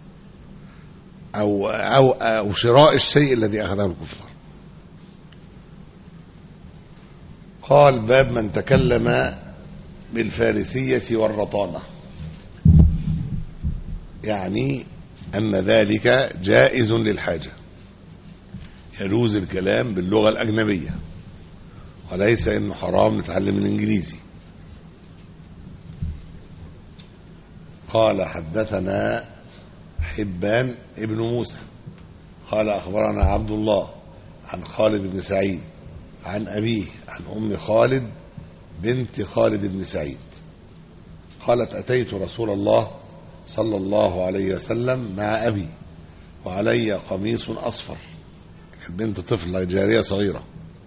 أو, أو, أو شراء الشيء الذي أخذه الكفار قال باب من تكلم بالفارسية والرطانة يعني أن ذلك جائز للحاجة يجوز الكلام باللغة الأجنبية وليس إنه حرام نتعلم الإنجليزي قال حدثنا حبان ابن موسى قال أخبرنا عبد الله عن خالد بن سعيد عن أبيه عن أم خالد بنت خالد بن سعيد قالت أتيت رسول الله صلى الله عليه وسلم مع أبي وعلي قميص أصفر كانت بنت طفلة جارية صغيرة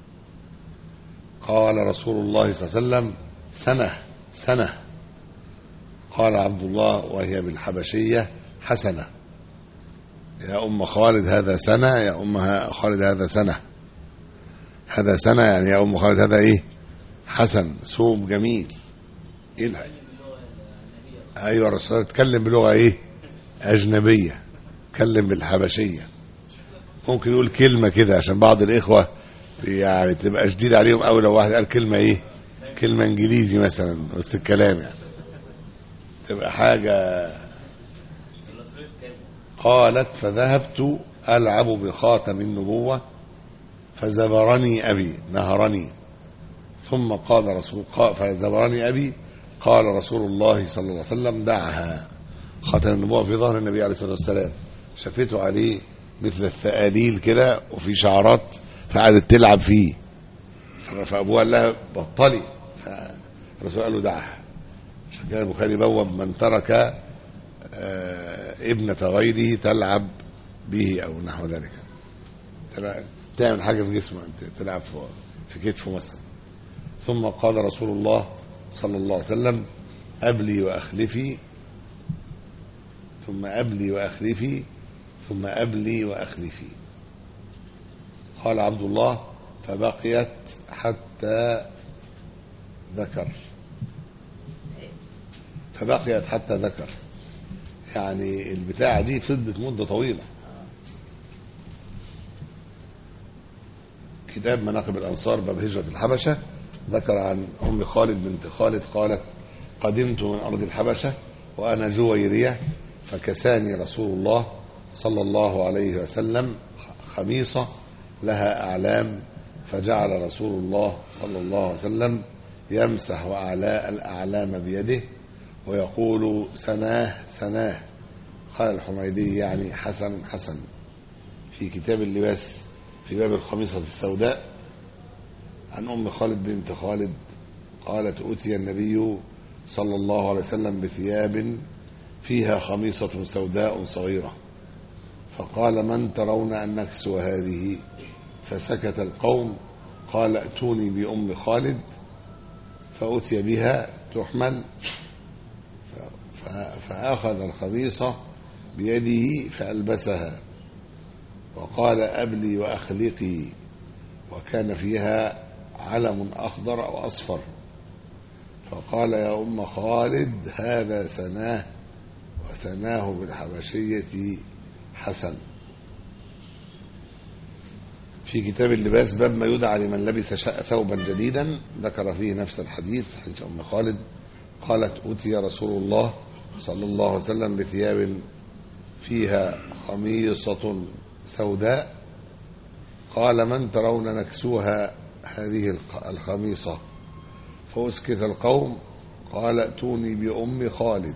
قال رسول الله صلى الله عليه وسلم سنة سنة قال عبد الله وهي بالحبشية حسنة يا أم خالد هذا سنة يا أم خالد هذا سنة هذا سنة يعني يا أم خالد هذا إيه حسن سوم جميل إيه الح- أيوة الرسول اتكلم بلغة إيه أجنبية اتكلم بالحبشية ممكن يقول كلمة كده عشان بعض الإخوة يعني تبقى شديد عليهم أوي لو واحد قال كلمة إيه كلمة إنجليزي مثلا وسط الكلام يعني تبقى حاجة قالت فذهبت ألعب بخاتم النبوة فزبرني أبي نهرني ثم قال رسول قال فزبرني أبي قال رسول الله صلى الله عليه وسلم دعها خاتم النبوة في ظهر النبي عليه الصلاة والسلام شافته عليه مثل الثقاليل كده وفي شعرات فقعدت تلعب فيه فأبوها قال لها بطلي فالرسول قال له دعها عشان كده البخاري بوب من ترك آه، ابنة غيره تلعب به أو نحو ذلك تلع- تعمل حاجة في جسمه أنت تلعب في- في كتفه مثلا ثم قال رسول الله صلى الله عليه وسلم أبلي وأخلفي ثم أبلي وأخلفي ثم أبلي وأخلفي قال عبد الله فبقيت حتى ذكر فبقيت حتى ذكر يعني البتاعة دي فضلت مدة طويلة كتاب مناقب الأنصار باب هجرة الحبشة ذكر عن أم خالد بنت خالد قالت قدمت من أرض الحبشة وأنا جويرية فكساني رسول الله صلى الله عليه وسلم خميصة لها أعلام فجعل رسول الله صلى الله عليه وسلم يمسح أعلاء الأعلام بيده ويقول سناه سناه قال الحميدي يعني حسن حسن في كتاب اللباس في باب الخميصة السوداء عن أم خالد بنت خالد قالت أتي النبي صلى الله عليه وسلم بثياب فيها خميصة سوداء صغيرة فقال من ترون أن نكسو هذه فسكت القوم قال ائتوني بأم خالد فأتي بها تحمل ف- ف- فأخذ الخميصة بيده فألبسها وقال أبلي وأخلقي وكان فيها علم أخضر أو أصفر فقال يا أم خالد هذا سناه وسناه بالحبشية حسن في كتاب اللباس باب ما يدعى لمن لبس شاء ثوبا جديدا ذكر فيه نفس الحديث حديث أم خالد قالت أتي رسول الله صلى الله عليه وسلم بثياب فيها خميصة سوداء قال من ترون نكسوها هذه الق- الخميصة فأسكت القوم قال ائتوني بأم خالد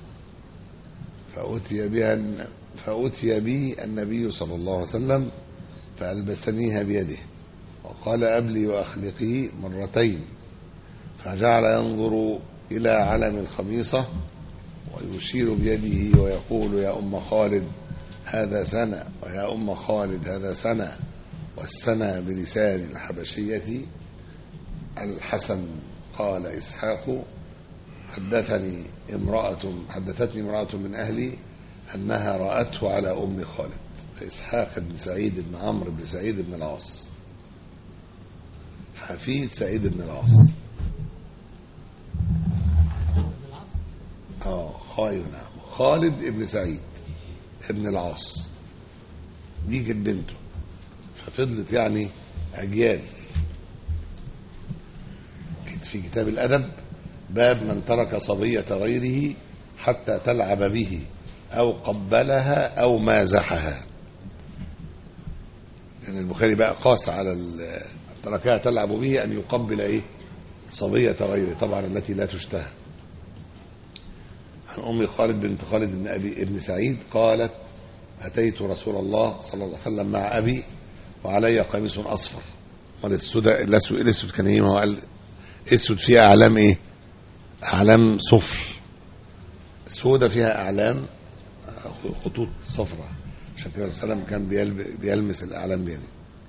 فأتي بها الن- فأتي بي النبي صلى الله عليه وسلم فألبسنيها بيده وقال أبلي وأخلقي مرتين فجعل ينظر إلى علم الخميصة ويشير بيده ويقول يا أم خالد هذا سنة ويا أم خالد هذا سنة والسنة بلسان الحبشية الحسن قال إسحاق حدثني امرأة حدثتني امرأة من أهلي أنها رأته على أم خالد إسحاق بن سعيد بن عمرو بن سعيد بن العاص حفيد سعيد بن العاص اه خالد نعم خالد بن سعيد ابن العاص دي كانت بنته ففضلت يعني أجيال كانت في كتاب الأدب باب من ترك صبية غيره حتى تلعب به أو قبلها أو مازحها يعني البخاري بقى قاس على ال- تركها تلعب به أن يقبل إيه صبية غيره طبعا التي لا تشتهى عن أم خالد بنت خالد بن أبي ابن سعيد قالت أتيت رسول الله صلى الله عليه وسلم مع أبي وعلي قميص أصفر قال السود الأسود الأسود كان إيه ما هو قال أسود فيها أعلام إيه أعلام صفر السودة فيها أعلام خطوط صفراء عشان كده الرسول صلى الله عليه وسلم كان بيلب- بيلمس الأعلام بيده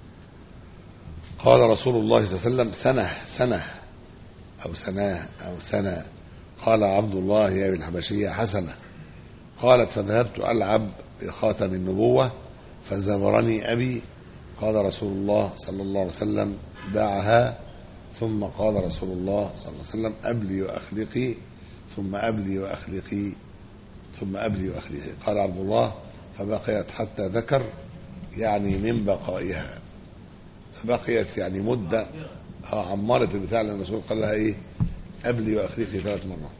قال رسول الله صلى الله عليه وسلم سنة سنة أو سناه أو سنة قال عبد الله يا الحبشية حسنة قالت فذهبت ألعب بخاتم النبوة فزبرني أبي قال رسول الله صلى الله عليه وسلم دعها ثم قال رسول الله صلى الله عليه وسلم أبلي وأخلقي ثم أبلي وأخلقي ثم أبلي وأخلقي قال عبد الله فبقيت حتى ذكر يعني من بقائها فبقيت يعني مدة اه عمرت البتاع اللي الرسول قال لها ايه أبلي وأخلقي ثلاث مرات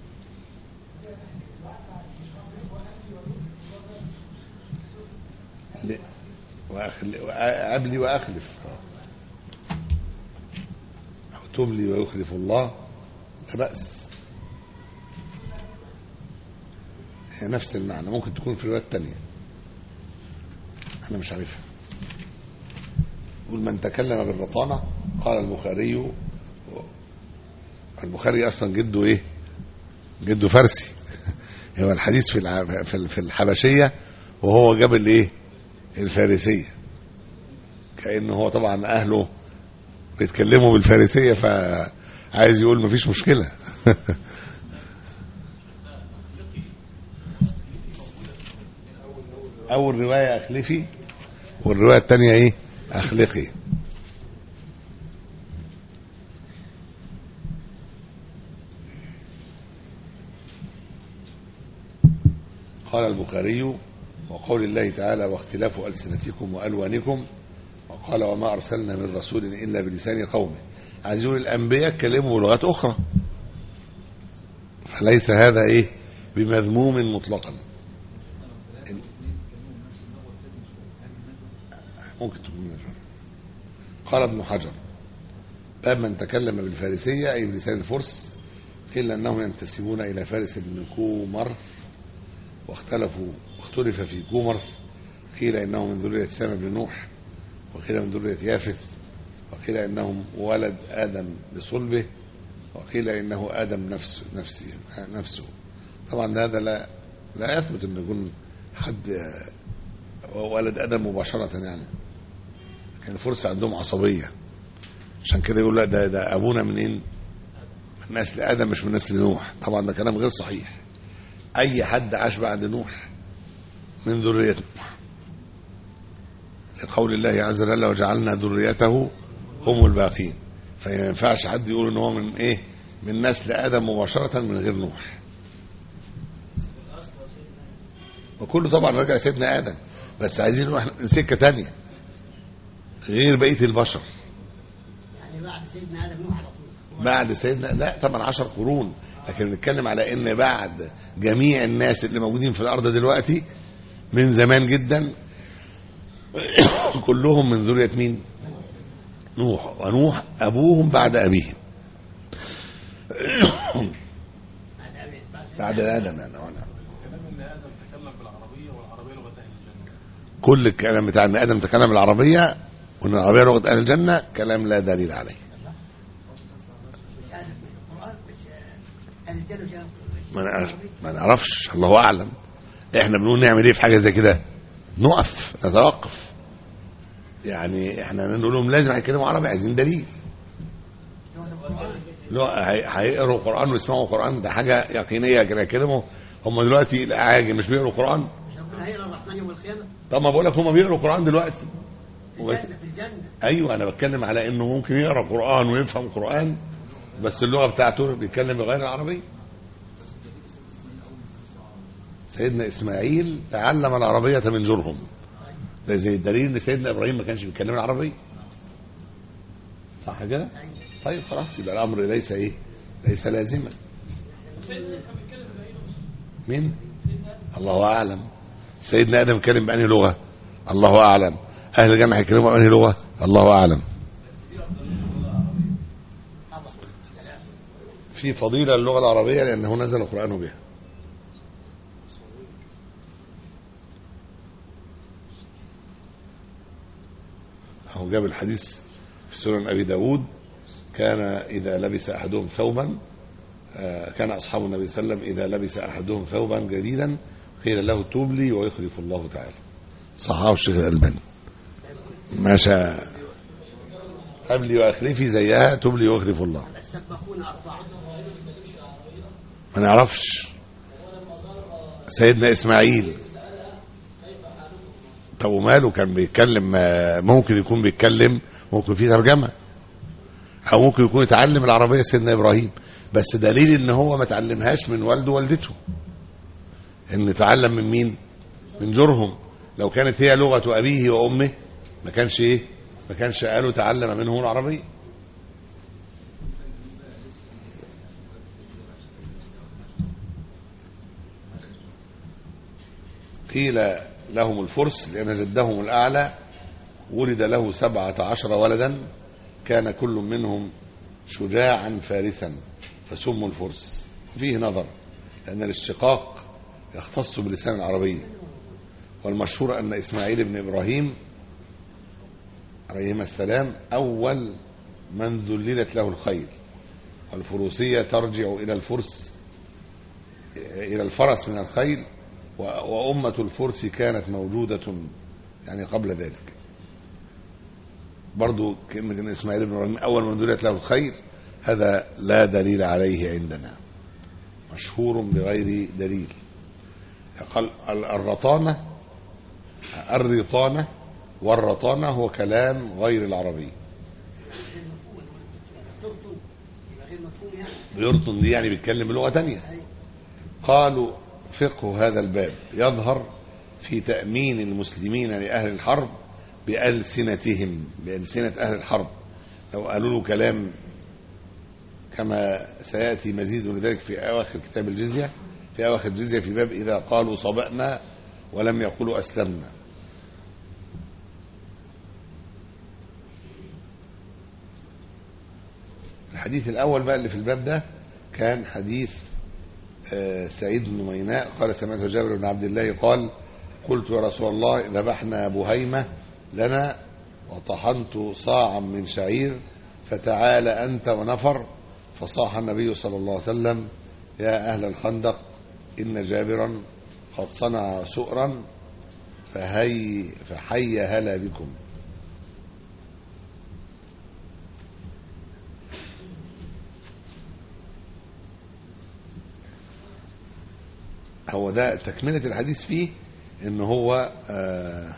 ل- وأخل... وأبلي وأخلف أو تبلي ويخلف الله لا بأس هي نفس المعنى ممكن تكون في روايات تانية أنا مش عارفها يقول من تكلم بالبطانة قال البخاري البخاري أصلا جده إيه جده فارسي هو الحديث في الع- في في الحبشية وهو جاب الايه الفارسية كأنه هو طبعا أهله بيتكلموا بالفارسية فعايز يقول مفيش مشكلة أول رواية أخلفي والرواية الثانية إيه أخلقي قال البخاري وقول الله تعالى واختلاف ألسنتكم وألوانكم وقال وما أرسلنا من رسول إلا بلسان قومه عايز يقول الأنبياء كلموا بلغات أخرى فليس هذا إيه بمذموم مطلقا ممكن تكون من الفرق. قال ابن حجر باب من تكلم بالفارسية أي بلسان الفرس قيل أنهم ينتسبون إلى فارس بن كومرث واختلفوا واختلف في كومرث قيل انه من ذرية سام بن نوح وقيل من ذرية يافث وقيل انهم ولد ادم لصلبه وقيل انه ادم نفسه نفسه نفسه طبعا هذا لا لا يثبت ان يكون حد ولد ادم مباشرة يعني كان الفرس عندهم عصبية عشان كده يقول لا ده ده ابونا منين؟ من نسل ادم مش من نسل نوح طبعا ده كلام غير صحيح اي حد عاش بعد نوح من ذرية نوح لقول الله عز وجل وجعلنا ذريته هم الباقين فما ينفعش حد يقول ان هو من ايه من نسل ادم مباشرة من غير نوح وكله طبعا رجع سيدنا ادم بس عايزين نروح سكة تانية غير بقية البشر يعني بعد سيدنا ادم نوح على طول بعد سيدنا لا طبعا عشر قرون لكن بنتكلم على ان بعد جميع الناس اللي موجودين في الارض دلوقتي من زمان جدا كلهم من ذرية مين نوح ونوح ابوهم بعد ابيهم بعد ابي بعد ادم يعني وانا كلام ان ادم تكلم بالعربيه والعربيه لغه اهل الجنه كل الكلام بتاع ان ادم تكلم بالعربيه وان العربيه لغه اهل الجنه كلام لا دليل عليه مش ادم مش القران مش اهل الجنه جاء ما نعرف ما نعرفش الله اعلم احنا بنقول نعمل ايه في حاجه زي كده نقف نتوقف يعني احنا نقول لهم لازم هيتكلموا عربي عايزين دليل هو ده القران لا هي- هيقروا قران ويسمعوا قران ده حاجه يقينيه كده يكلموا هم دلوقتي الاعاجم مش بيقروا قران مش القران لا هيرى الرحمن يوم القيامة طب ما بقول لك هم بيقروا القران دلوقتي في و- الجنة في الجنة ايوه انا بتكلم على انه ممكن يقرا قران ويفهم قران بس اللغه بتاعته بيتكلم بغير العربيه سيدنا اسماعيل تعلم العربيه من جرهم ده زي الدليل ان سيدنا ابراهيم ما كانش بيتكلم العربيه صح كده طيب خلاص يبقى الامر ليس ايه ليس لازما مين الله اعلم سيدنا ادم كلم بانهي لغه الله اعلم اهل الجنه هيكلموا بانهي لغه الله اعلم في فضيله للغه العربيه لانه نزل القران بها هو جاب الحديث في سنن ابي داود كان اذا لبس احدهم ثوبا آه، كان اصحاب النبي صلى الله عليه وسلم اذا لبس احدهم ثوبا جديدا قيل له توب لي ويخلف الله تعالى صححه الشيخ الالباني ما شاء قبلي واخلفي زيها توب لي ويخلف الله السباقون أربعة ما نعرفش سيدنا اسماعيل طب وماله كان بيتكلم آه، ممكن يكون بيتكلم ممكن في ترجمه او ممكن يكون يتعلم العربيه سيدنا ابراهيم بس دليل ان هو ما تعلمهاش من والده ووالدته ان تعلم من مين من جرهم لو كانت هي لغه ابيه وامه ما كانش ايه ما كانش قالوا تعلم منهم العربيه قيل لهم الفرس لأن جدهم الأعلى ولد له سبعة عشر ولدا كان كل منهم شجاعا فارسا فسموا الفرس فيه نظر لأن الاشتقاق يختص بلسان العربية والمشهور أن إسماعيل بن إبراهيم عليهما السلام أول من ذللت له الخيل والفروسية ترجع إلى الفرس إلى الفرس من الخيل و- وأمة الفرس كانت موجودة يعني قبل ذلك برضو كلمة إن إسماعيل بن إبراهيم أول من ذلت له الخير هذا لا دليل عليه عندنا مشهور بغير دليل قال ال- الرطانة الرطانة والرطانة هو كلام غير العربي ترطم يبقى غير مفهوم يعني بيرطن دي يعني بيتكلم بلغة تانية قالوا فقه هذا الباب يظهر في تأمين المسلمين لأهل الحرب بألسنتهم بألسنة أهل الحرب لو قالوا له كلام كما سيأتي مزيد من ذلك في أواخر كتاب الجزية في أواخر الجزية في باب إذا قالوا صبأنا ولم يقولوا أسلمنا الحديث الأول بقى اللي في الباب ده كان حديث آه، سعيد بن ميناء قال سمعت جابر بن عبد الله قال قلت يا رسول الله ذبحنا بهيمة لنا وطحنت صاعا من شعير فتعال أنت ونفر فصاح النبي صلى الله عليه وسلم يا أهل الخندق إن جابرا قد صنع سؤرا فهي فحي هلا بكم هو ده تكملة الحديث فيه ان هو آه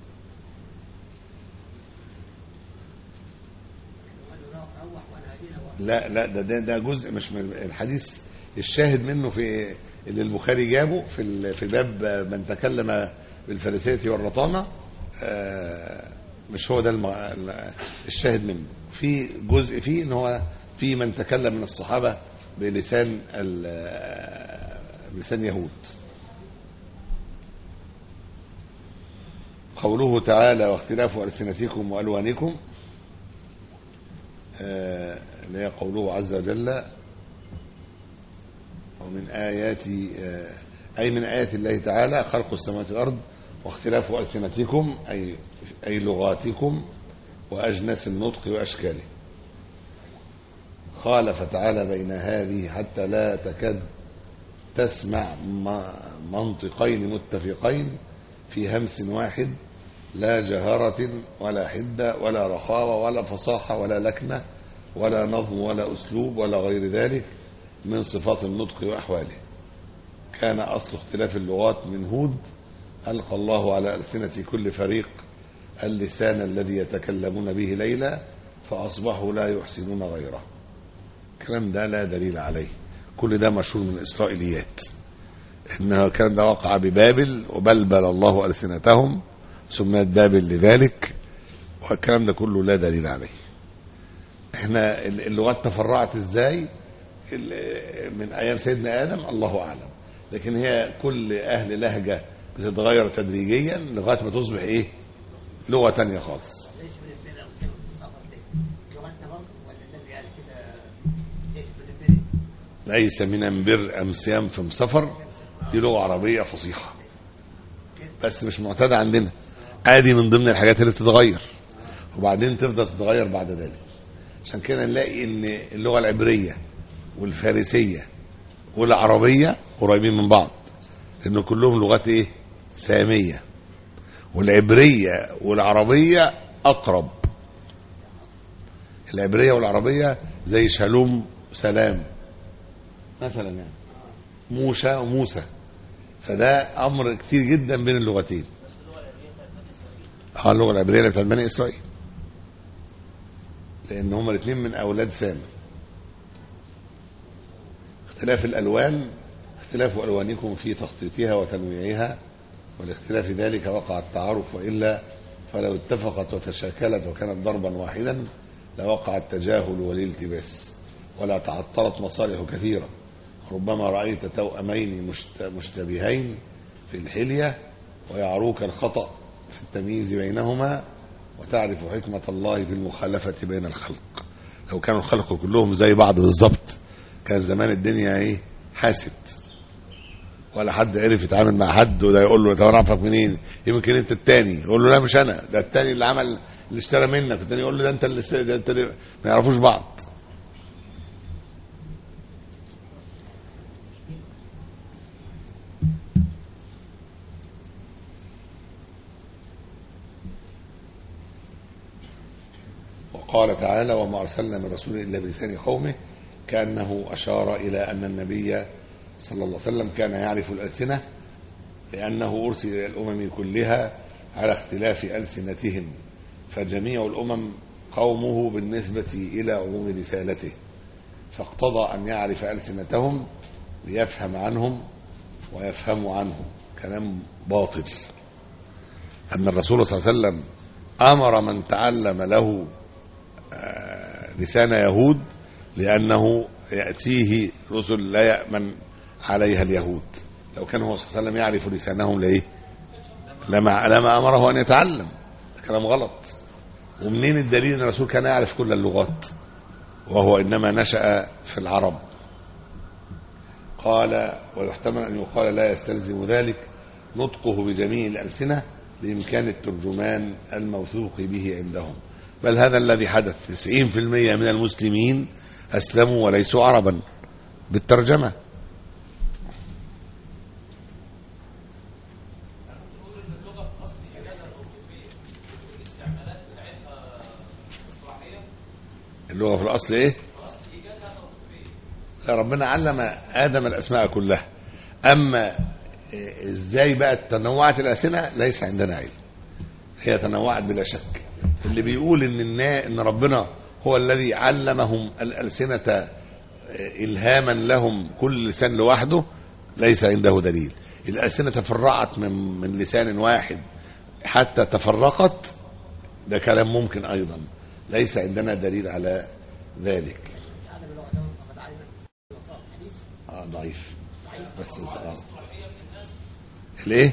روح ولا هدينا لا لا ده ده, ده جزء مش من الحديث الشاهد منه في اللي البخاري جابه في ال- في باب من تكلم بالفارسية والرطانة آه، مش هو ده الم- ال- الشاهد منه في جزء فيه ان هو في من تكلم من الصحابة بلسان ال- بلسان يهود قوله تعالى واختلاف ألسنتكم وألوانكم آه، اللي هي قوله عز وجل ومن آيات آه، أي من آيات الله تعالى خلق السماوات والأرض واختلاف ألسنتكم أي أي لغاتكم وأجناس النطق وأشكاله خالف تعالى بين هذه حتى لا تكاد تسمع م- منطقين متفقين في همس واحد لا جهرة ولا حدة ولا رخاوة ولا فصاحة ولا لكنة ولا نظم ولا أسلوب ولا غير ذلك من صفات النطق وأحواله كان أصل اختلاف اللغات من هود ألقى الله على ألسنة كل فريق اللسان الذي يتكلمون به ليلا فأصبحوا لا يحسنون غيره الكلام ده لا دليل عليه كل ده مشهور من الإسرائيليات إن الكلام ده وقع ببابل وبلبل الله ألسنتهم سميت بابل لذلك والكلام ده كله لا دليل عليه احنا اللغات تفرعت ازاي ال- من ايام سيدنا ادم الله اعلم لكن هي كل اهل لهجه بتتغير تدريجيا لغايه ما تصبح ايه لغه تانية خالص ليس من البر او سيف في السفر دي لغتنا برضه ولا النبي قال كده ليس من البر ليس من انبر ام صيام في سفر دي لغه عربيه فصيحه بس مش معتاده عندنا ادي من ضمن الحاجات اللي بتتغير وبعدين تفضل تتغير بعد ذلك عشان كده نلاقي ان اللغه العبريه والفارسيه والعربيه قريبين من بعض لان كلهم لغات ايه ساميه والعبريه والعربيه اقرب العبريه والعربيه زي شالوم سلام مثلا يعني موشى وموسى فده امر كتير جدا بين اللغتين اه اللغه العبريه اللي بتاعت بني اسرائيل لان هما الاثنين من اولاد سام اختلاف الالوان اختلاف الوانكم في تخطيطها وتنويعها ولاختلاف ذلك وقع التعارف والا فلو اتفقت وتشاكلت وكانت ضربا واحدا لوقع التجاهل والالتباس ولا تعطلت مصالح كثيره ربما رايت توأمين مشت- مشتبهين في الحليه ويعروك الخطأ في التمييز بينهما وتعرف حكمة الله في المخالفة بين الخلق لو كانوا الخلق كلهم زي بعض بالظبط كان زمان الدنيا ايه حاسد ولا حد عرف يتعامل مع حد وده يقول له طب انا اعرفك منين يمكن انت التاني يقول له لا مش انا ده التاني اللي عمل اللي اشترى منك التاني يقول له ده انت اللي اشترى ده انت اللي ما يعرفوش بعض وقال تعالى وما أرسلنا من رسول إلا بلسان قومه كأنه أشار إلى أن النبي صلى الله عليه وسلم كان يعرف الألسنة لأنه أرسل إلى الأمم كلها على اختلاف ألسنتهم فجميع الأمم قومه بالنسبة إلى عموم رسالته فاقتضى أن يعرف ألسنتهم ليفهم عنهم ويفهموا عنه كلام باطل أن الرسول صلى الله عليه وسلم أمر من تعلم له آه، لسان يهود لأنه يأتيه رسل لا يأمن عليها اليهود لو كان هو صلى الله عليه وسلم يعرف لسانهم لإيه لما, لما أمره أن يتعلم ده كلام غلط ومنين الدليل أن الرسول كان يعرف كل اللغات وهو إنما نشأ في العرب قال ويحتمل أن يقال لا يستلزم ذلك نطقه بجميع الألسنة لإمكان الترجمان الموثوق به عندهم بل هذا الذي حدث 90% من المسلمين أسلموا وليسوا عربا بالترجمة اللغة في الأصل إيه؟ لا ربنا علم آدم الأسماء كلها أما إيه، إزاي بقى تنوعت الألسنة ليس عندنا علم هي تنوعت بلا شك اللي بيقول إن النا... إن ربنا هو الذي علمهم الألسنة إيه، إلهاما لهم كل لسان لوحده ليس عنده دليل الألسنة تفرعت من من لسان واحد حتى تفرقت ده كلام ممكن أيضا ليس عندنا دليل على ذلك تعلم اللغه ده فقد علم الحديث آه ضعيف ضعيف بس آه. ليه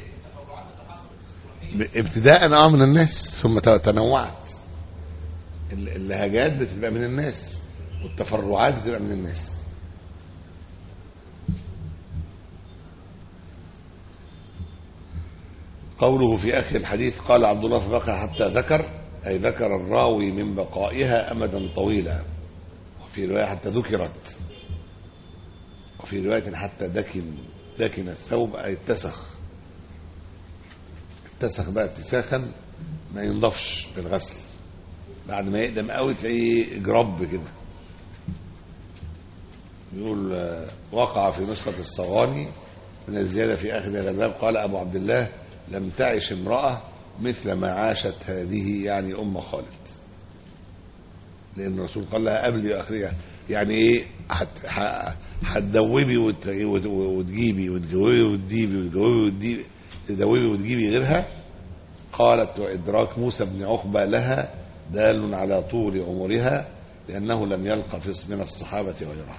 ب- ابتداء اه من الناس ثم ت- تنوعت ال- اللهجات بتبقى من الناس والتفرعات بتبقى من الناس قوله في اخر الحديث قال عبد الله فبقى حتى ذكر اي ذكر الراوي من بقائها امدا طويلا وفي روايه حتى ذكرت وفي روايه حتى دكن دكن الثوب اي اتسخ اتسخ بقى اتساخا ما ينضفش بالغسل بعد ما يقدم قوي تلاقيه جرب كده يقول آه، وقع في نسخة الصغاني من الزيادة في آخر هذا الباب قال أبو عبد الله لم تعش امرأة مثل ما عاشت هذه يعني أم خالد لأن الرسول قال لها قبل أخرها يعني إيه هت- ه- هتدوبي وت- وت- وتجيبي وتجوبي وتجيبي وتجوبي وتجيبي تدوبي وتجيبي غيرها قالت وإدراك موسى بن عقبة لها دال على طول عمرها لأنه لم يلق في من الصحابة غيرها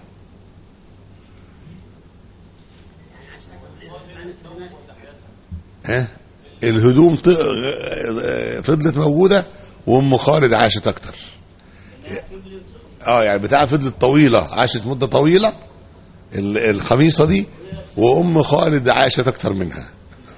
يعني عشان عن السلامات ها الهدوم ط- فضلت موجودة وأم خالد عاشت أكتر اه يعني بتاع فضلت طويلة عاشت مدة طويلة ال- الخميصة دي وأم خالد عاشت أكتر منها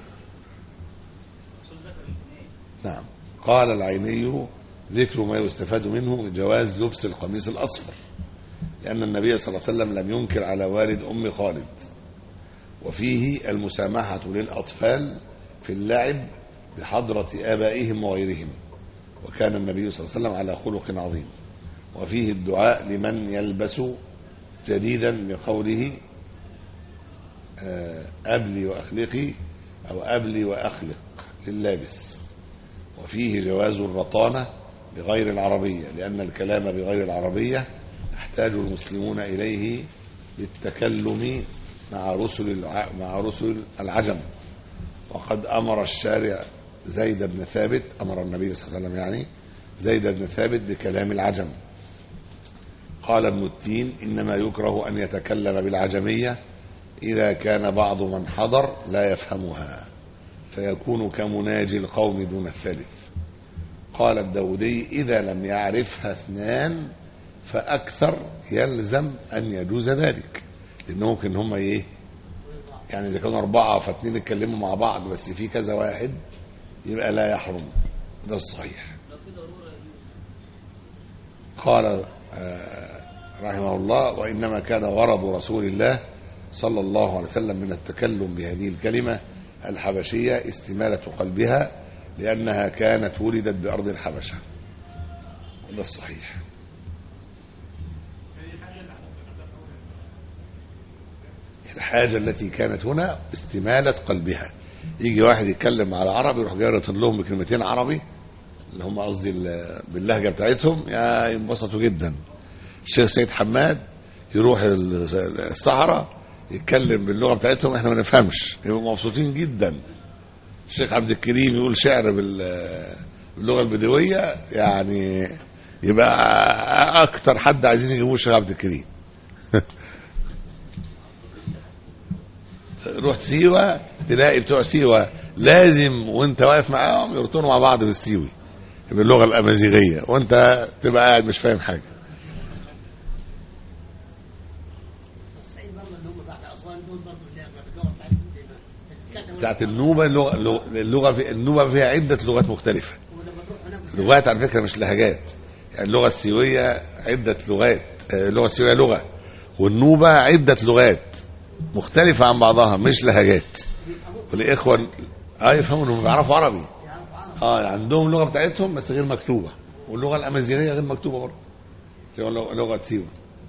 نعم قال العيني ذكر ما يستفاد منه جواز لبس القميص الأصفر لأن النبي صلى الله عليه وسلم لم ينكر على والد أم خالد وفيه المسامحة للأطفال في اللعب بحضرة آبائهم وغيرهم وكان النبي صلى الله عليه وسلم على خلق عظيم وفيه الدعاء لمن يلبس جديدا بقوله آه، أبلي وأخلقي أو أبلي وأخلق لللابس وفيه جواز الرطانة بغير العربية لأن الكلام بغير العربية يحتاج المسلمون إليه للتكلم مع رسل الع... مع رسل العجم وقد أمر الشارع زيد بن ثابت أمر النبي صلى الله عليه وسلم يعني زيد بن ثابت بكلام العجم قال ابن التين إنما يكره أن يتكلم بالعجمية إذا كان بعض من حضر لا يفهمها فيكون كمناجي القوم دون الثالث قال الداودي إذا لم يعرفها اثنان فأكثر يلزم أن يجوز ذلك لأن ممكن هم إيه يعني إذا كانوا أربعة فاتنين يتكلموا مع بعض بس في كذا واحد يبقى لا يحرم ده الصحيح قال آه، رحمه الله وإنما كان غرض رسول الله صلى الله عليه وسلم من التكلم بهذه الكلمة الحبشية استمالة قلبها لأنها كانت ولدت بأرض الحبشة ده الصحيح الحاجة التي كانت هنا استمالة قلبها يجي واحد يتكلم على عربي يروح جاي راتب لهم بكلمتين عربي اللي هم قصدي ال- باللهجة بتاعتهم يا ينبسطوا جدا الشيخ سيد حماد يروح ال- الصحراء يتكلم باللغة بتاعتهم احنا ما نفهمش يبقوا مبسوطين جدا الشيخ عبد الكريم يقول شعر بال- باللغة البدوية يعني يبقى اكتر حد عايزين يجيبوه الشيخ عبد الكريم روح سيوة تلاقي بتوع سيوة لازم وانت واقف معاهم يرطنوا مع بعض بالسيوي باللغة الأمازيغية وانت تبقى قاعد مش فاهم حاجة الصعيد برضه اللي هم بعد اسوان دول برضه اللي اللغه بتاعتهم زي ما تتكتب بتاعت النوبة اللغة, اللغة في النوبة فيها عدة لغات مختلفة ولما تروح هناك لغات على فكرة مش لهجات يعني اللغة السيوية عدة لغات آه، اللغة السيوية لغة والنوبة عدة لغات مختلفة عن بعضها مش لهجات والإخوة اه يفهموا انهم بيعرفوا عربي يعرفوا عربي اه عندهم اللغة بتاعتهم بس غير مكتوبة واللغة الأمازيغية غير مكتوبة برضه زي لغة لغة سيوة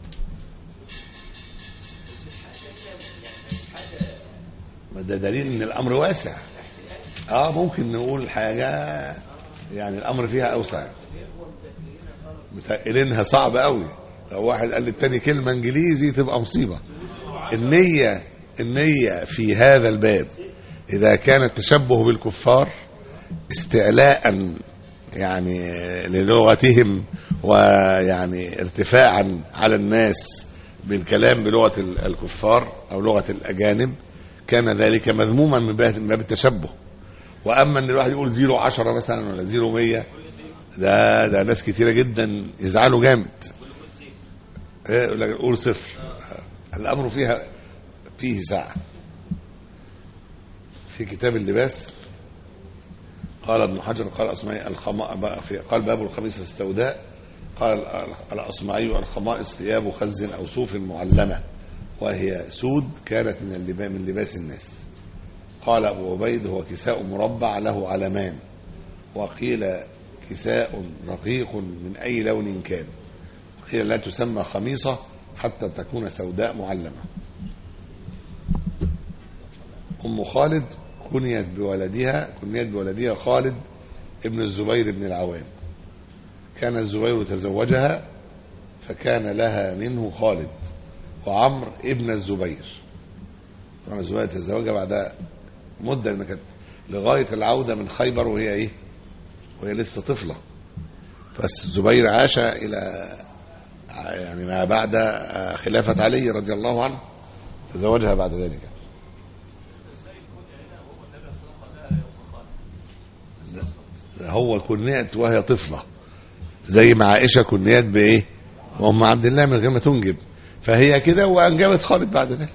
ما ده دليل ان الامر واسع اه ممكن نقول حاجة يعني الامر فيها اوسع متقلينها صعب قوي لو واحد قال للتاني كلمة انجليزي تبقى مصيبة النية النية في هذا الباب اذا كان التشبه بالكفار استعلاء يعني للغتهم ويعني ارتفاعا على الناس بالكلام بلغة ال- الكفار أو لغة الأجانب كان ذلك مذموما من باب من باب التشبه وأما أن الواحد يقول زيرو عشرة مثلا ولا زيرو مية ده ده ناس كتيرة جدا يزعلوا جامد إيه، يقول لك قول صفر الأمر فيها فيه ساعة في كتاب اللباس قال ابن حجر قال الأصمعي الخما في قال باب الخميسة السوداء قال الأصمعي الخمائص ثياب خز أو صوف معلمة وهي سود كانت من اللبا من لباس الناس قال أبو عبيد هو كساء مربع له علمان وقيل كساء رقيق من أي لون كان وقيل لا تسمى خميصة حتى تكون سوداء معلمة أم خالد وكنيت بولدها كنيت بولدها خالد ابن الزبير بن العوام كان الزبير تزوجها فكان لها منه خالد وعمر ابن الزبير طبعا الزبير تزوجها بعد مدة إن كانت لغاية العودة من خيبر وهي إيه وهي لسه طفلة بس الزبير عاش إلى يعني ما بعد خلافة علي رضي الله عنه تزوجها بعد ذلك هو كنيت وهي طفلة زي ما عائشة كنيت بإيه وأم عبد الله من غير ما تنجب فهي كده وأنجبت خالد بعد ذلك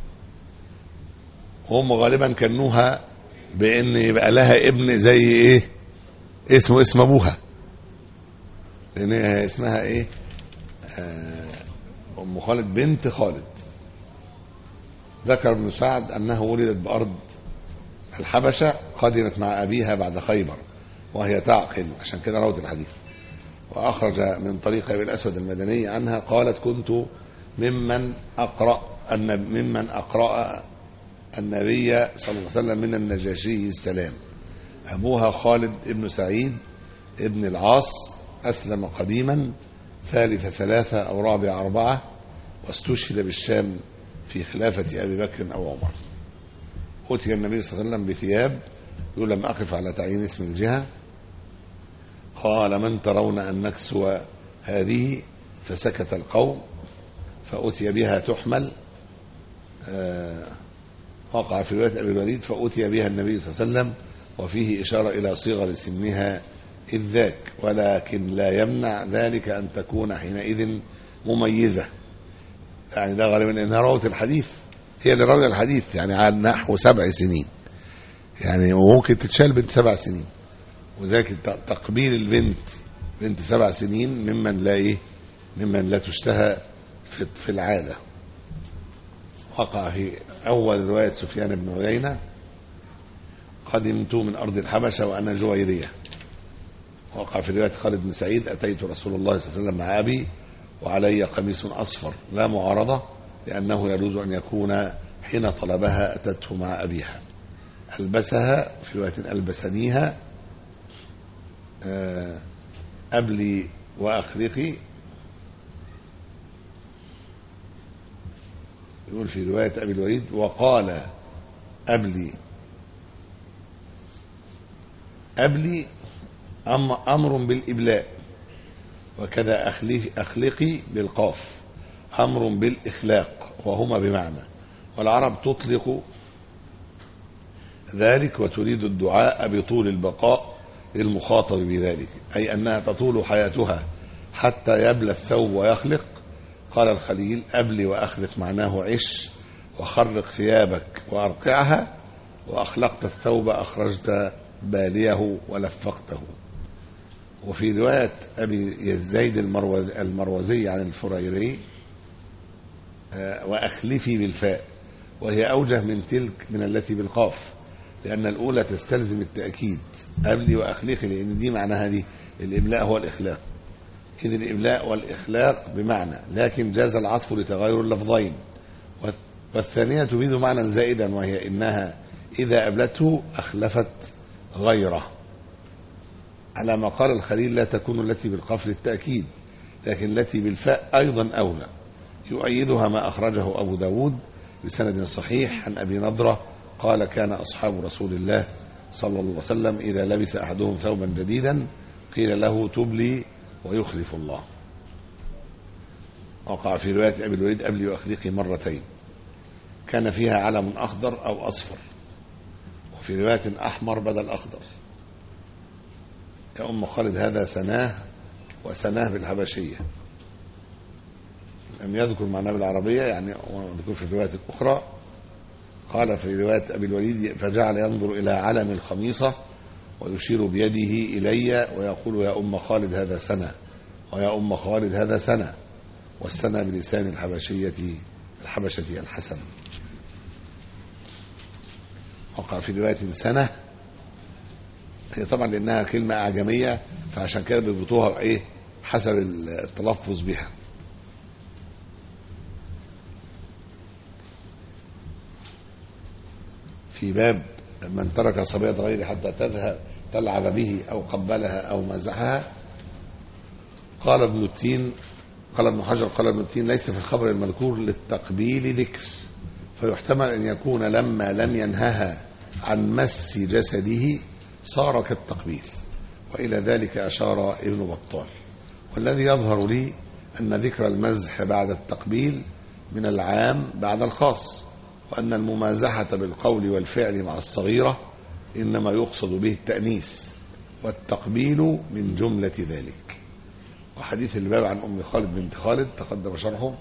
هم غالبا كنوها بأن يبقى لها ابن زي إيه اسمه اسم أبوها لأن هي اسمها إيه آه، أم خالد بنت خالد ذكر ابن سعد أنه ولدت بأرض الحبشة قدمت مع أبيها بعد خيبر وهي تعقل عشان كده روت الحديث وأخرج من طريق أبي الأسود المدني عنها قالت كنت ممن أقرأ أن ممن أقرأ النبي صلى الله عليه وسلم من النجاشي السلام أبوها خالد ابن سعيد ابن العاص أسلم قديما ثالث ثلاثة أو رابع أربعة واستشهد بالشام في خلافة أبي بكر أو عمر أتي النبي صلى الله عليه وسلم بثياب يقول لم أقف على تعيين اسم الجهة قال من ترون أن نكسو هذه فسكت القوم فأتي بها تحمل آه، وقع في رواية أبي الوليد فأتي بها النبي صلى الله عليه وسلم وفيه إشارة إلى صغر سنها إذ ذاك ولكن لا يمنع ذلك أن تكون حينئذ مميزة يعني ده غالبا انها روت الحديث هي اللي روت الحديث يعني على نحو سبع سنين يعني وممكن تتشال بنت سبع سنين وذلك الت- تقبيل البنت بنت سبع سنين ممن لا ايه ممن لا تشتهى في في العاده وقع في اول روايه سفيان بن عيينه قدمت من ارض الحبشه وانا جويريه وقع في روايه خالد بن سعيد اتيت رسول الله صلى الله عليه وسلم مع ابي وعلي قميص أصفر لا معارضة لأنه يجوز أن يكون حين طلبها أتته مع أبيها ألبسها في رواية ألبسنيها آه، أبلي وأخلقي يقول في رواية أبي الوليد وقال أبلي أبلي أم أمر بالإبلاء وكذا أخلي- أخلقي بالقاف أمر بالإخلاق وهما بمعنى والعرب تطلق ذلك وتريد الدعاء بطول البقاء للمخاطب بذلك أي أنها تطول حياتها حتى يبلى الثوب ويخلق قال الخليل أبلي وأخلق معناه عش وخرق ثيابك وأرقعها وأخلقت الثوب أخرجت باليه ولفقته وفي رواية أبي زيد المروز المروزي عن الفريري آه، وأخلفي بالفاء وهي أوجه من تلك من التي بالقاف لأن الأولى تستلزم التأكيد أبلي وأخلقي لأن دي معناها دي الإملاء هو الإخلاق إذ الإملاء والإخلاق بمعنى لكن جاز العطف لتغير اللفظين والث- والثانية تفيد معنى زائدا وهي إنها إذا أبلته أخلفت غيره على ما قال الخليل لا تكون التي بالقاف للتأكيد لكن التي بالفاء أيضا أولى يؤيدها ما أخرجه أبو داود بسند صحيح عن أبي نضرة قال كان أصحاب رسول الله صلى الله عليه وسلم إذا لبس أحدهم ثوبا جديدا قيل له تبلي ويخلف الله وقع في رواية أبي الوليد أبلي وأخلقي مرتين كان فيها علم أخضر أو أصفر وفي رواية أحمر بدل أخضر يا أم خالد هذا سناه وسناه بالحبشية لم يذكر معناه بالعربية يعني ذكر في الرواية الأخرى قال في رواية أبي الوليد فجعل ينظر إلى علم الخميصة ويشير بيده إلي ويقول يا أم خالد هذا سنة ويا أم خالد هذا سنة والسنة بلسان الحبشية الحبشة الحسن وقع في رواية سنة هي طبعا لأنها كلمة أعجمية فعشان كده بيربطوها إيه حسب التلفظ بها في باب من ترك صبية غيره حتى تذهب تلعب به أو قبلها أو مزحها قال ابن التين قال ابن حجر قال ابن التين ليس في الخبر المذكور للتقبيل ذكر فيحتمل أن يكون لما لم ينهها عن مس جسده صار كالتقبيل وإلى ذلك أشار ابن بطال والذي يظهر لي أن ذكر المزح بعد التقبيل من العام بعد الخاص وأن الممازحة بالقول والفعل مع الصغيرة إنما يقصد به التأنيس والتقبيل من جملة ذلك وحديث الباب عن أم خالد بنت خالد تقدم شرحه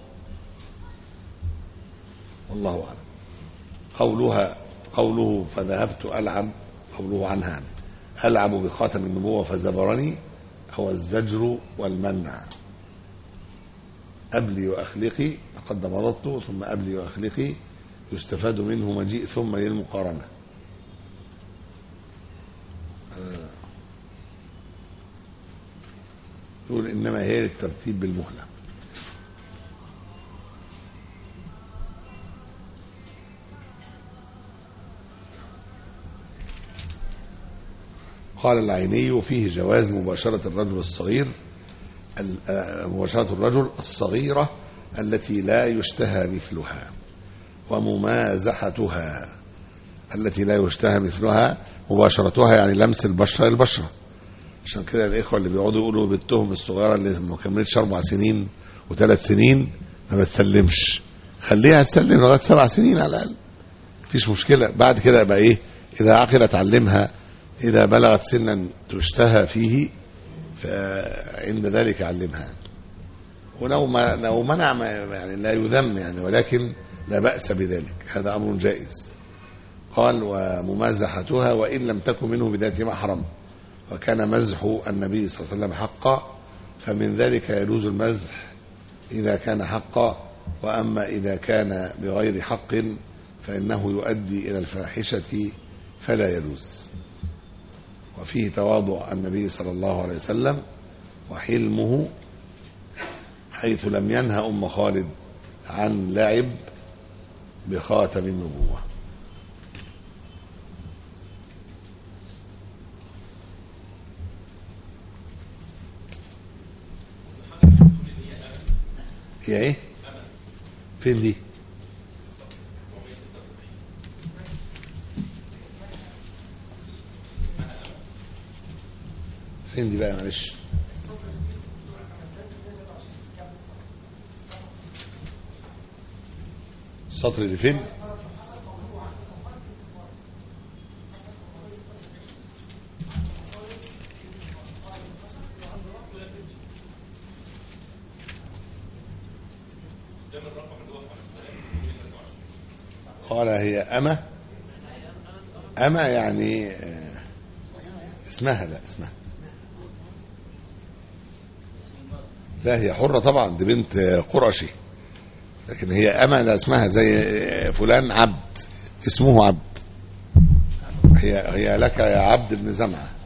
والله أعلم قولها قوله فذهبت ألعب قوله عنها يعني ألعب بخاتم النبوة فزبرني هو الزجر والمنع أبلي وأخلقي لقد مضضت ثم أبلي وأخلقي يستفاد منه مجيء ثم للمقارنة آه. يقول إنما هي للترتيب بالمهلة قال العيني فيه جواز مباشرة الرجل الصغير ال- آه، مباشرة الرجل الصغيرة التي لا يشتهى مثلها وممازحتها التي لا يشتهى مثلها مباشرتها يعني لمس البشرة للبشرة عشان كده الإخوة اللي بيقعدوا يقولوا بنتهم الصغيرة اللي ما كملتش أربع سنين وثلاث سنين ما بتسلمش خليها تسلم لغاية سبع سنين على الأقل مفيش مشكلة بعد كده يبقى إيه إذا عقلت علمها إذا بلغت سنا تشتهى فيه فعند ذلك علمها ولو ما لو منع ما يعني لا يذم يعني ولكن لا بأس بذلك هذا أمر جائز قال وممازحتها وإن لم تكن منه بذات محرم وكان مزح النبي صلى الله عليه وسلم حقا فمن ذلك يجوز المزح إذا كان حقا وأما إذا كان بغير حق فإنه يؤدي إلى الفاحشة فلا يجوز وفيه تواضع النبي صلى الله عليه وسلم وحلمه حيث لم ينهى أم خالد عن لعب بخاتم النبوة هي ايه فين دي فين دي بقى معلش السطر اللي فين قال هي أمة أمة يعني آه، اسمها لا اسمها لا هي حرة طبعا دي بنت قرشي لكن هي أمة لا اسمها زي فلان عبد اسمه عبد هي هي لك يا عبد بن زمعة